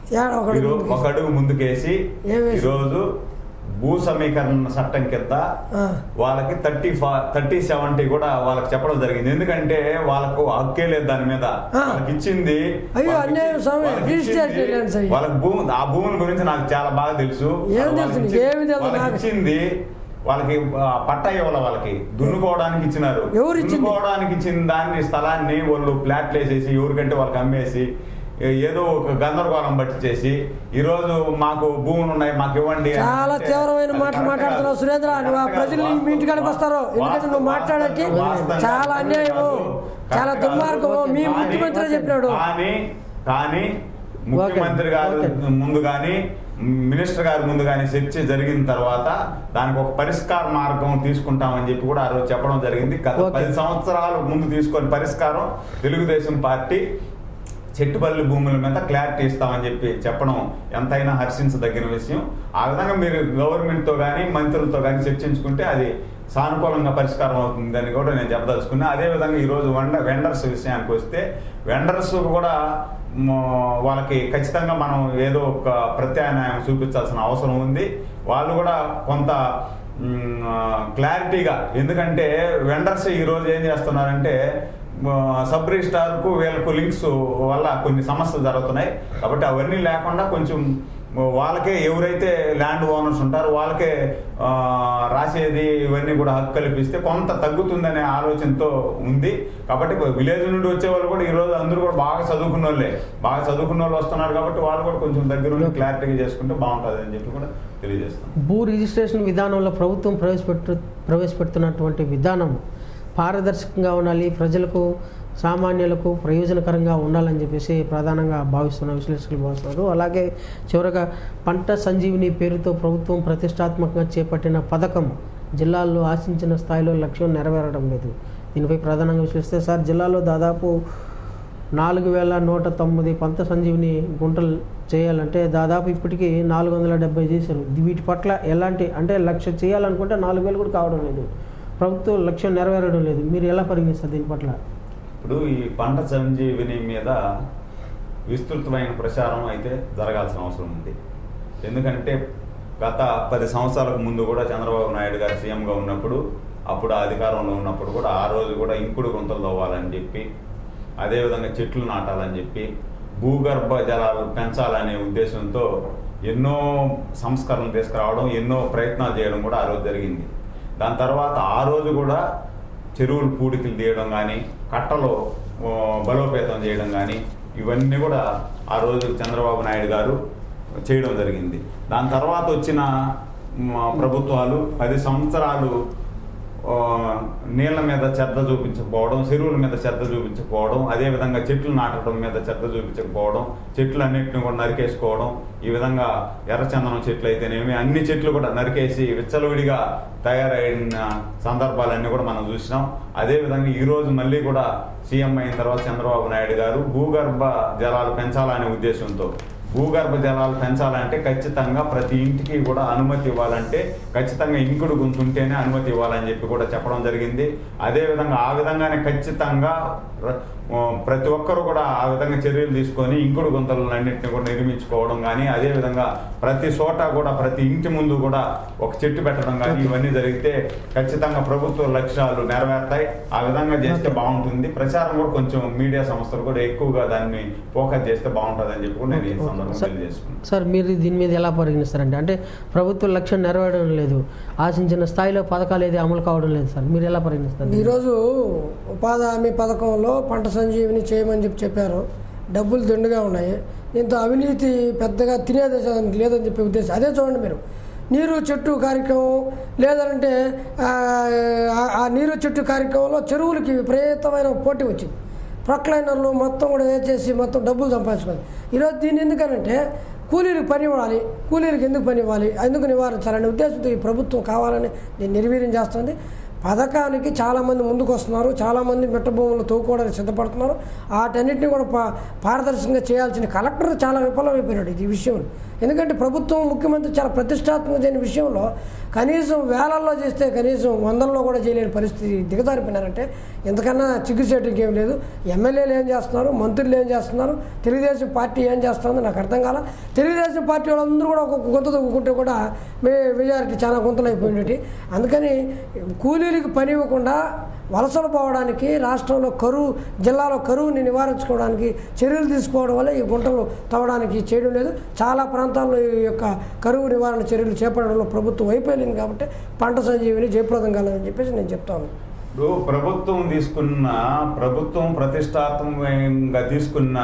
ఏడ ఒకడు ఈరో- ముందుకు ఒక అడుగు ముందుకేసి ఏమేసి? ఈరోజు భూ సమీకరణ చట్టం కింద ఆ. వాళ్ళకి థర్టీ ఫా థర్టీ సెవెంటీ కూడా వాళ్ళకి చెప్పడం జరిగింది ఎందుకంటే వాళ్ళకు హక్కే లేదు దాని మీద ఆ. వాళ్ళకి ఇచ్చింది అయ్యో, వాళ్ళకి అన్యాయం ఇచ్చి- స్వామి. వాళ్ళకి రిజిస్ట్రేషన్ ఇచ్చింది- ల్యాండ్స్ అయ్యి. వాళ్ళకి భూమి ఆ భూముల గురించి నాకు చాలా బాగా తెలుసు ఏం వాళ్ళకి తెలుసు నీకు? ఇచ్చి- ఏమి తెలుసు వాళ్ళకి నాకు? ఇచ్చింది వాళ్ళకి ఆ, పట్టా ఇవ్వాలి వాళ్ళకి దున్నుకోవడానికి ఇచ్చినారు ఎవరు ఇచ్చింది? దున్నుకోవడానికి ఇచ్చిన దాన్ని స్థలాన్ని వాళ్ళు ప్లాట్లు వేసేసి ఎవరికంటే వాళ్ళకి అమ్మేసి ఏ- ఏదో ఒక గందరగోళం బట్టి చేసి ఈ రోజు మాకు భూములు ఉన్నాయి మాకు ఇవ్వండి అని చాలా అంటే తీవ్రమైన అది మాటలు కరెక్ట్ మాట్లాడుతున్నావు కాదు. సురేంద్ర నువ్వు ఆ కరెక్ట్ ప్రజలు కాదు. మీ ఇంటికాడికి వస్తారు ఎందుకంటే నువ్వు మాట్లాడేకి వాస్తవంగా చాలా అన్యాయము కరెక్ట్ చాలా కాదు. దుర్మార్గము మీ కానీ- ముఖ్యమంత్రి చెప్పినాడు కానీ కానీ ముఖ్యమంత్రి గారు ఓకే. ముందు కానీ మినిస్టర్ గారి ముందు కానీ చర్చ జరిగిన తర్వాత దానికి ఒక పరిష్కార మార్గం తీసుకుంటామని చెప్పి కూడా ఆ రోజు చెప్పడం జరిగింది గత ఓకే. పది సంవత్సరాల ముందు తీసుకొని పరిష్కారం తెలుగుదేశం పార్టీ చెట్టుపల్లి భూముల మీద క్లారిటీ ఇస్తామని చెప్పి చెప్పడం ఎంతైనా హర్షించదగిన విషయం ఆ విధంగా మీరు గవర్నమెంట్తో కానీ మంత్రులతో కానీ చర్చించుకుంటే అది సానుకూలంగా పరిష్కారం అవుతుందని కూడా నేను చెప్పదలుచుకున్నా అదేవిధంగా ఈరోజు వండ వెండర్స్ విషయానికి వస్తే వెండర్స్ కూడా మ, వాళ్ళకి ఖచ్చితంగా మనం ఏదో ఒక ప్రత్యామ్నాయం చూపించాల్సిన అవసరం ఉంది వాళ్ళు కూడా కొంత మ్, ఆ, క్లారిటీగా ఎందుకంటే వెండర్స్ ఈరోజు ఏం చేస్తున్నారంటే సబ్ రిజిస్టార్కు వీళ్ళకు లింక్స్ వల్ల కొన్ని సమస్యలు జరుగుతున్నాయి కాబట్టి అవన్నీ లేకుండా కొంచెం వాళ్ళకే ఎవరైతే ల్యాండ్ ఓనర్స్ ఉంటారో వాళ్ళకే ఆ, రాసేది ఇవన్నీ కూడా హక్కు కల్పిస్తే కొంత తగ్గుతుందనే ఆలోచనతో ఉంది కాబట్టి విలేజ్ నుండి వచ్చే వాళ్ళు కూడా ఈరోజు అందరూ కూడా బాగా చదువుకున్న వాళ్ళే బాగా చదువుకున్న వాళ్ళు వస్తున్నారు కాబట్టి వాళ్ళు కూడా కొంచెం దగ్గర ఉండి క్లారిటీగా చేసుకుంటే బాగుంటుంది అని చెప్పి కూడా తెలియజేస్తాం భూ రిజిస్ట్రేషన్ విధానంలో ప్రభుత్వం ప్రవేశపెట్టు ప్రవేశపెడుతున్నటువంటి విధానం పారదర్శకంగా ఉండాలి ప్రజలకు సామాన్యులకు ప్రయోజనకరంగా ఉండాలని చెప్పేసి ప్రధానంగా భావిస్తున్న విశ్లేషకులు భావిస్తున్నారు అలాగే చివరగా పంట సంజీవిని పేరుతో ప్రభుత్వం ప్రతిష్టాత్మకంగా చేపట్టిన పథకం జిల్లాల్లో ఆశించిన స్థాయిలో లక్ష్యం నెరవేరడం లేదు దీనిపై ప్రధానంగా విశ్లేషిస్తే సార్ జిల్లాలో దాదాపు నాలుగు వేల నూట తొమ్మిది పంత సంజీవిని గుంటలు చేయాలంటే దాదాపు ఇప్పటికీ నాలుగు వందల డెబ్బై చేశారు వీటి పట్ల ఎలాంటి అంటే లక్ష చేయాలనుకుంటే నాలుగు వేలు కూడా కావడం లేదు ప్రభుత్వం లక్ష్యం నెరవేరడం లేదు మీరు ఎలా పరిగణిస్తారు దీని పట్ల ఇప్పుడు ఈ పంట సంజీవిని మీద విస్తృతమైన ప్రచారం అయితే జరగాల్సిన అవసరం ఉంది ఎందుకంటే గత పది సంవత్సరాలకు ముందు కూడా చంద్రబాబు నాయుడు గారు సీఎంగా ఉన్నప్పుడు అప్పుడు ఆ అధికారంలో ఉన్నప్పుడు కూడా ఆ రోజు కూడా ఇంకుడు గుంతలు తవ్వాలని చెప్పి అదేవిధంగా చెట్లు నాటాలని చెప్పి భూగర్భ జలాలు పెంచాలనే ఉద్దేశంతో ఎన్నో సంస్కరణలు తీసుకురావడం ఎన్నో ప్రయత్నాలు చేయడం కూడా ఆ రోజు జరిగింది దాని తర్వాత ఆ రోజు కూడా చెరువులు పూడికలు తీయడం కానీ కట్టలు ఆ, బలోపేతం చేయడం కానీ ఇవన్నీ కూడా ఆ రోజు చంద్రబాబు నాయుడు గారు చేయడం జరిగింది దాని తర్వాత వచ్చిన మ, ప్రభుత్వాలు పది సంవత్సరాలు ఆ, నీళ్ళ మీద శ్రద్ధ చూపించకపోవడం చెరువుల మీద శ్రద్ధ చూపించకపోవడం అదేవిధంగా చెట్లు నాటడం మీద శ్రద్ధ చూపించకపోవడం చెట్లు అన్నింటిని కూడా నరికేసుకోవడం ఈ విధంగా ఎర్రచందనం చెట్లు అయితేనేమి అన్ని చెట్లు కూడా నరికేసి విచ్చలవిడిగా తయారైన సందర్భాలన్నీ కూడా మనం చూసినాం అదేవిధంగా ఈ రోజు మళ్ళీ కూడా సీఎం అయిన తర్వాత చంద్రబాబు నాయుడు గారు భూగర్భ జలాలు పెంచాలనే ఉద్దేశంతో భూగర్భ జలాలు పెంచాలంటే ఖచ్చితంగా ప్రతి ఇంటికి కూడా అనుమతి ఇవ్వాలంటే ఖచ్చితంగా ఇంకుడు గుంతుంటేనే అనుమతి ఇవ్వాలని చెప్పి కూడా చెప్పడం జరిగింది అదేవిధంగా ఆ విధంగానే ఖచ్చితంగా ర- ఆ, ప్రతి ఒక్కరు కూడా ఆ విధంగా చర్యలు తీసుకొని ఇంకుడు గుంతలన్నింటినీ కూడా నిర్మించుకోవడం కానీ అదేవిధంగా ప్రతి చోట కూడా ప్రతి ఇంటి ముందు కూడా ఒక చెట్టు పెట్టడం కానీ ఇవన్నీ జరిగితే ఖచ్చితంగా ప్రభుత్వ లక్ష్యాలు నెరవేరుతాయి ఆ విధంగా చేస్తే బాగుంటుంది ప్రచారం కూడా కొంచెం మీడియా సంస్థలు కూడా ఎక్కువగా దాన్ని ఫోకస్ చేస్తే బాగుంటుంది అని చెప్పి కూడా నేను ఈ సందర్భంగా సార్- తెలియజేసుకున్నాను సార్ మీరు దీని మీద ఎలా పరిగణిస్తారంటే అంటే ప్రభుత్వ లక్ష్యం నెరవేరడం లేదు ఆశించిన స్థాయిలో పథకాలు ఏది అమలు కావడం లేదు సార్ మీరు ఎలా పరిగణిస్తారు దీన్ని? ఈరోజు ఉపాధి హామీ పథకంలో పంట సంజీవిని చేయమని చెప్పి చెప్పారు డబ్బులు దండుగా ఉన్నాయి దీంతో అవినీతి పెద్దగా తినేదేశానికి లేదని చెప్పే ఉద్దేశం అదే చూడండి మీరు నీరు చెట్టు కార్యక్రమం లేదంటే ఆ, ఆ- ఆ నీరు చెట్టు కార్యక్రమంలో చెరువులకి విపరీతమైన పోటీ వచ్చింది ప్రొక్లైనర్లు మొత్తం కూడా వేసేసి మొత్తం డబ్బులు సంపాదించుకోవాలి ఈరోజు దీన్ని ఎందుకనంటే కూలీలకు పని ఇవ్వాలి కూలీలకు ఎందుకు పని ఇవ్వాలి ఎందుకు నివారించాలనే ఉద్దేశంతో ఈ ప్రభుత్వం కావాలని దీన్ని నిర్వీర్యం చేస్తుంది పథకానికి చాలామంది ముందుకు వస్తున్నారు చాలామంది మెట్ట భూములు తవ్వుకోవడానికి సిద్ధపడుతున్నారు వాటన్నిటిని కూడా పా పారదర్శకంగా చేయాల్సిన కలెక్టర్ చాలా విఫలమైపోయినాడు ఈ విషయంలో ఎందుకంటే ప్రభుత్వం ముఖ్యమంత్రి చాలా ప్రతిష్టాత్మక చేయని విషయంలో కనీసం వేలల్లో చేస్తే కనీసం వందల్లో కూడా చేయలేని పరిస్థితి దిగజారిపోయినారంటే ఇంతకన్నా చిగ్గుసేటికి ఏం లేదు ఎమ్మెల్యేలు ఏం చేస్తున్నారు మంత్రులు ఏం చేస్తున్నారు తెలుగుదేశం పార్టీ ఏం చేస్తుందో నాకు అర్థం కాల తెలుగుదేశం పార్టీ వాళ్ళందరూ కూడా ఒక్కొక్క గుంత తగ్గుకుంటే కూడా మే మెజారిటీ చాలా గుంతలు అయిపోయినట్టు అందుకని కూలీలకు పని ఇవ్వకుండా వలసలు పోవడానికి రాష్ట్రంలో కరువు జిల్లాలో కరువుని నివారించుకోవడానికి చర్యలు తీసుకోవడం వల్ల ఈ గుంటలు తవ్వడానికి చేయడం లేదు చాలా ప్రాంతాల్లో ఈ యొక్క కరువు నివారణ చర్యలు చేపట్టడంలో ప్రభుత్వం వైఫల్యం కాబట్టి పంట సంజీవిని జయప్రదం కాలేదని చెప్పేసి నేను చెప్తాను ఇప్పుడు ప్రభుత్వం తీసుకున్న ప్రభుత్వం ప్రతిష్టాత్మకంగా తీసుకున్న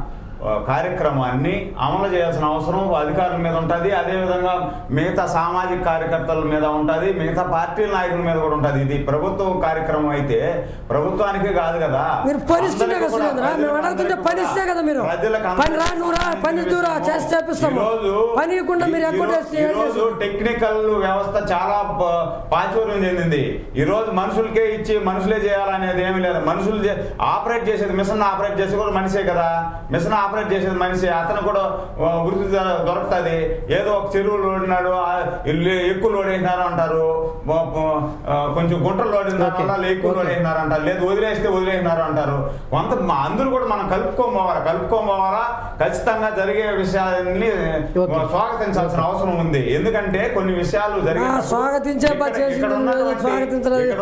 ఆ, కార్యక్రమాన్ని అమలు చేయాల్సిన అవసరం అధికారుల మీద ఉంటుంది అదేవిధంగా మిగతా సామాజిక కార్యకర్తల మీద ఉంటుంది మిగతా పార్టీల నాయకుల మీద కూడా ఉంటుంది ఇది ప్రభుత్వం కార్యక్రమం అయితే ప్రభుత్వానికి కాదు కదా మీరు పని ఇస్తేనే అందరికీ కదా కూడా, సురేంద్ర మేము అడుగుతుంటే పని ఇస్తే కదా మీరు ప్రజలకు పని రా నువ్వు రా పని దూరా చేసి చేపిస్తాము ఈరోజు పని ఇవ్వకుండా మీరు ఎక్కువ చేస్తే ఏం ఈరోజు చేస్తారు? టెక్నికల్ వ్యవస్థ చాలా ప- ప్రాచుర్యం చెందింది ఈ రోజు మనుషులకే ఇచ్చి మనుషులే చేయాలనేది ఏమీ లేదు మనుషులు చే- ఆపరేట్ చేసేది మిషన్ ఆపరేట్ చేసేది కూడా మనిషే కదా మిషన్ ఆపరేట్ చేసేది మనిషి అతను కూడా ఆ, వృత్తి దొ- దొరుకుతుంది ఏదో ఒక చెరువు లోడినాడు ఆ, ఇల్లు ఎక్కువ లోడ్ వేసినారు అంటారు ఆ, ఆ, కొంచెం గుంటలు లోడిన Okay. వల్ల ఎక్కువ లోడ్ Okay. వేసినారు అంటారు లేదు వదిలేస్తే వదిలేసినారు అంటారు కొంత మా అందరూ కూడా మనం కలుపుకోపోవాలా కలుపుకోపోవాలా ఖచ్చితంగా జరిగే విషయాన్ని Okay. స్వాగతించాల్సిన అవసరం ఉంది ఎందుకంటే కొన్ని విషయాలు జరిగే ఆ, స్వాగతించే పని చేసింది లేదు, స్వాగతించలేదు.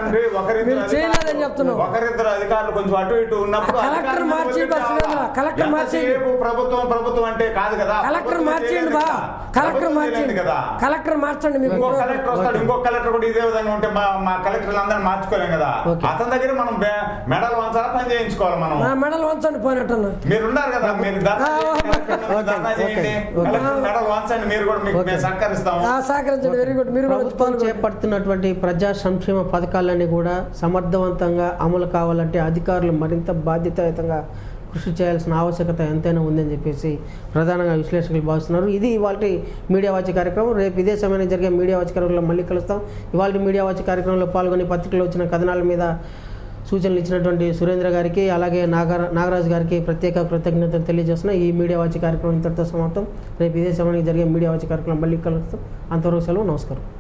మీరు చేయలేదని చెప్తున్నావు. ఒకరిద్దరు అధికారులు కొంచెం అటు ఇటు ఉన్నప్పుడు ఆ, కలెక్టర్ అధికారులను మార్చి వదిలేయాలా? బస్సులో కలెక్టర్ మార్చి. ఎంతసేపు ప్రభుత్వం ప్రభుత్వం అంటే కాదు కదా కలెక్టర్ ప్రభుత్వం మార్చేయండి చేయలేదు బా కదా. కలెక్టర్ ప్రభుత్వం మార్చేయండి చేయలేదు కదా కలెక్టర్ మార్చండి మీకు ఇంకో కలెక్టర్ వస్తాడు ఇంకో కలెక్టర్ కూడా ఇదే విధంగా ఉంటే మా మా కలెక్టర్లు అందరిని మార్చుకోలేం కదా Okay. అతని దగ్గర మనం బె- మెడల్ వంచాలా పని చేయించుకోవాలి మనం నా మెడల్ వంచండి పోయినట్టన్నా మీరు ఉన్నారు కదా మీరు ధర్నా ఆ, చేయండి, కలెక్టర్ ఓకే, ధర్నా చేయండి ఓకే. కలెక్టర్ మెడల్ వంచండి మీరు కూడా మీకు ఓకే. మేము సహకరిస్తాము ఆ, సహకరించండి వెరీ గుడ్ మీరు కూడా వచ్చి ప్రభుత్వం పాల్గొనండి. చేపడుతున్నటువంటి ప్రజా సంక్షేమ పథకాలన్నీ కూడా సమర్థవంతంగా అమలు కావాలంటే అధికారులు మరింత బాధ్యతాయుతంగా కృషి చేయాల్సిన ఆవశ్యకత ఎంతైనా ఉందని చెప్పేసి ప్రధానంగా విశ్లేషకులు భావిస్తున్నారు ఇది ఇవాళ మీడియా వాచ్ కార్యక్రమం రేపు ఇదే సమయంలో జరిగే మీడియా వాచ్ కార్యక్రమంలో మళ్ళీ కలుస్తాం ఇవాళ మీడియా వాచ్ కార్యక్రమంలో పాల్గొని పత్రికలో వచ్చిన కథనాల మీద సూచనలు ఇచ్చినటువంటి సురేంద్ర గారికి అలాగే నాగర నాగరాజు గారికి ప్రత్యేక కృతజ్ఞతలు తెలియజేస్తున్నా ఈ మీడియా వాచ్ కార్యక్రమం ఇంతటితో సమాప్తం రేపు ఇదే సమయానికి జరిగే మీడియా వాచ్ కార్యక్రమం మళ్ళీ కలుస్తాం అంతవరకు సెలవు నమస్కారం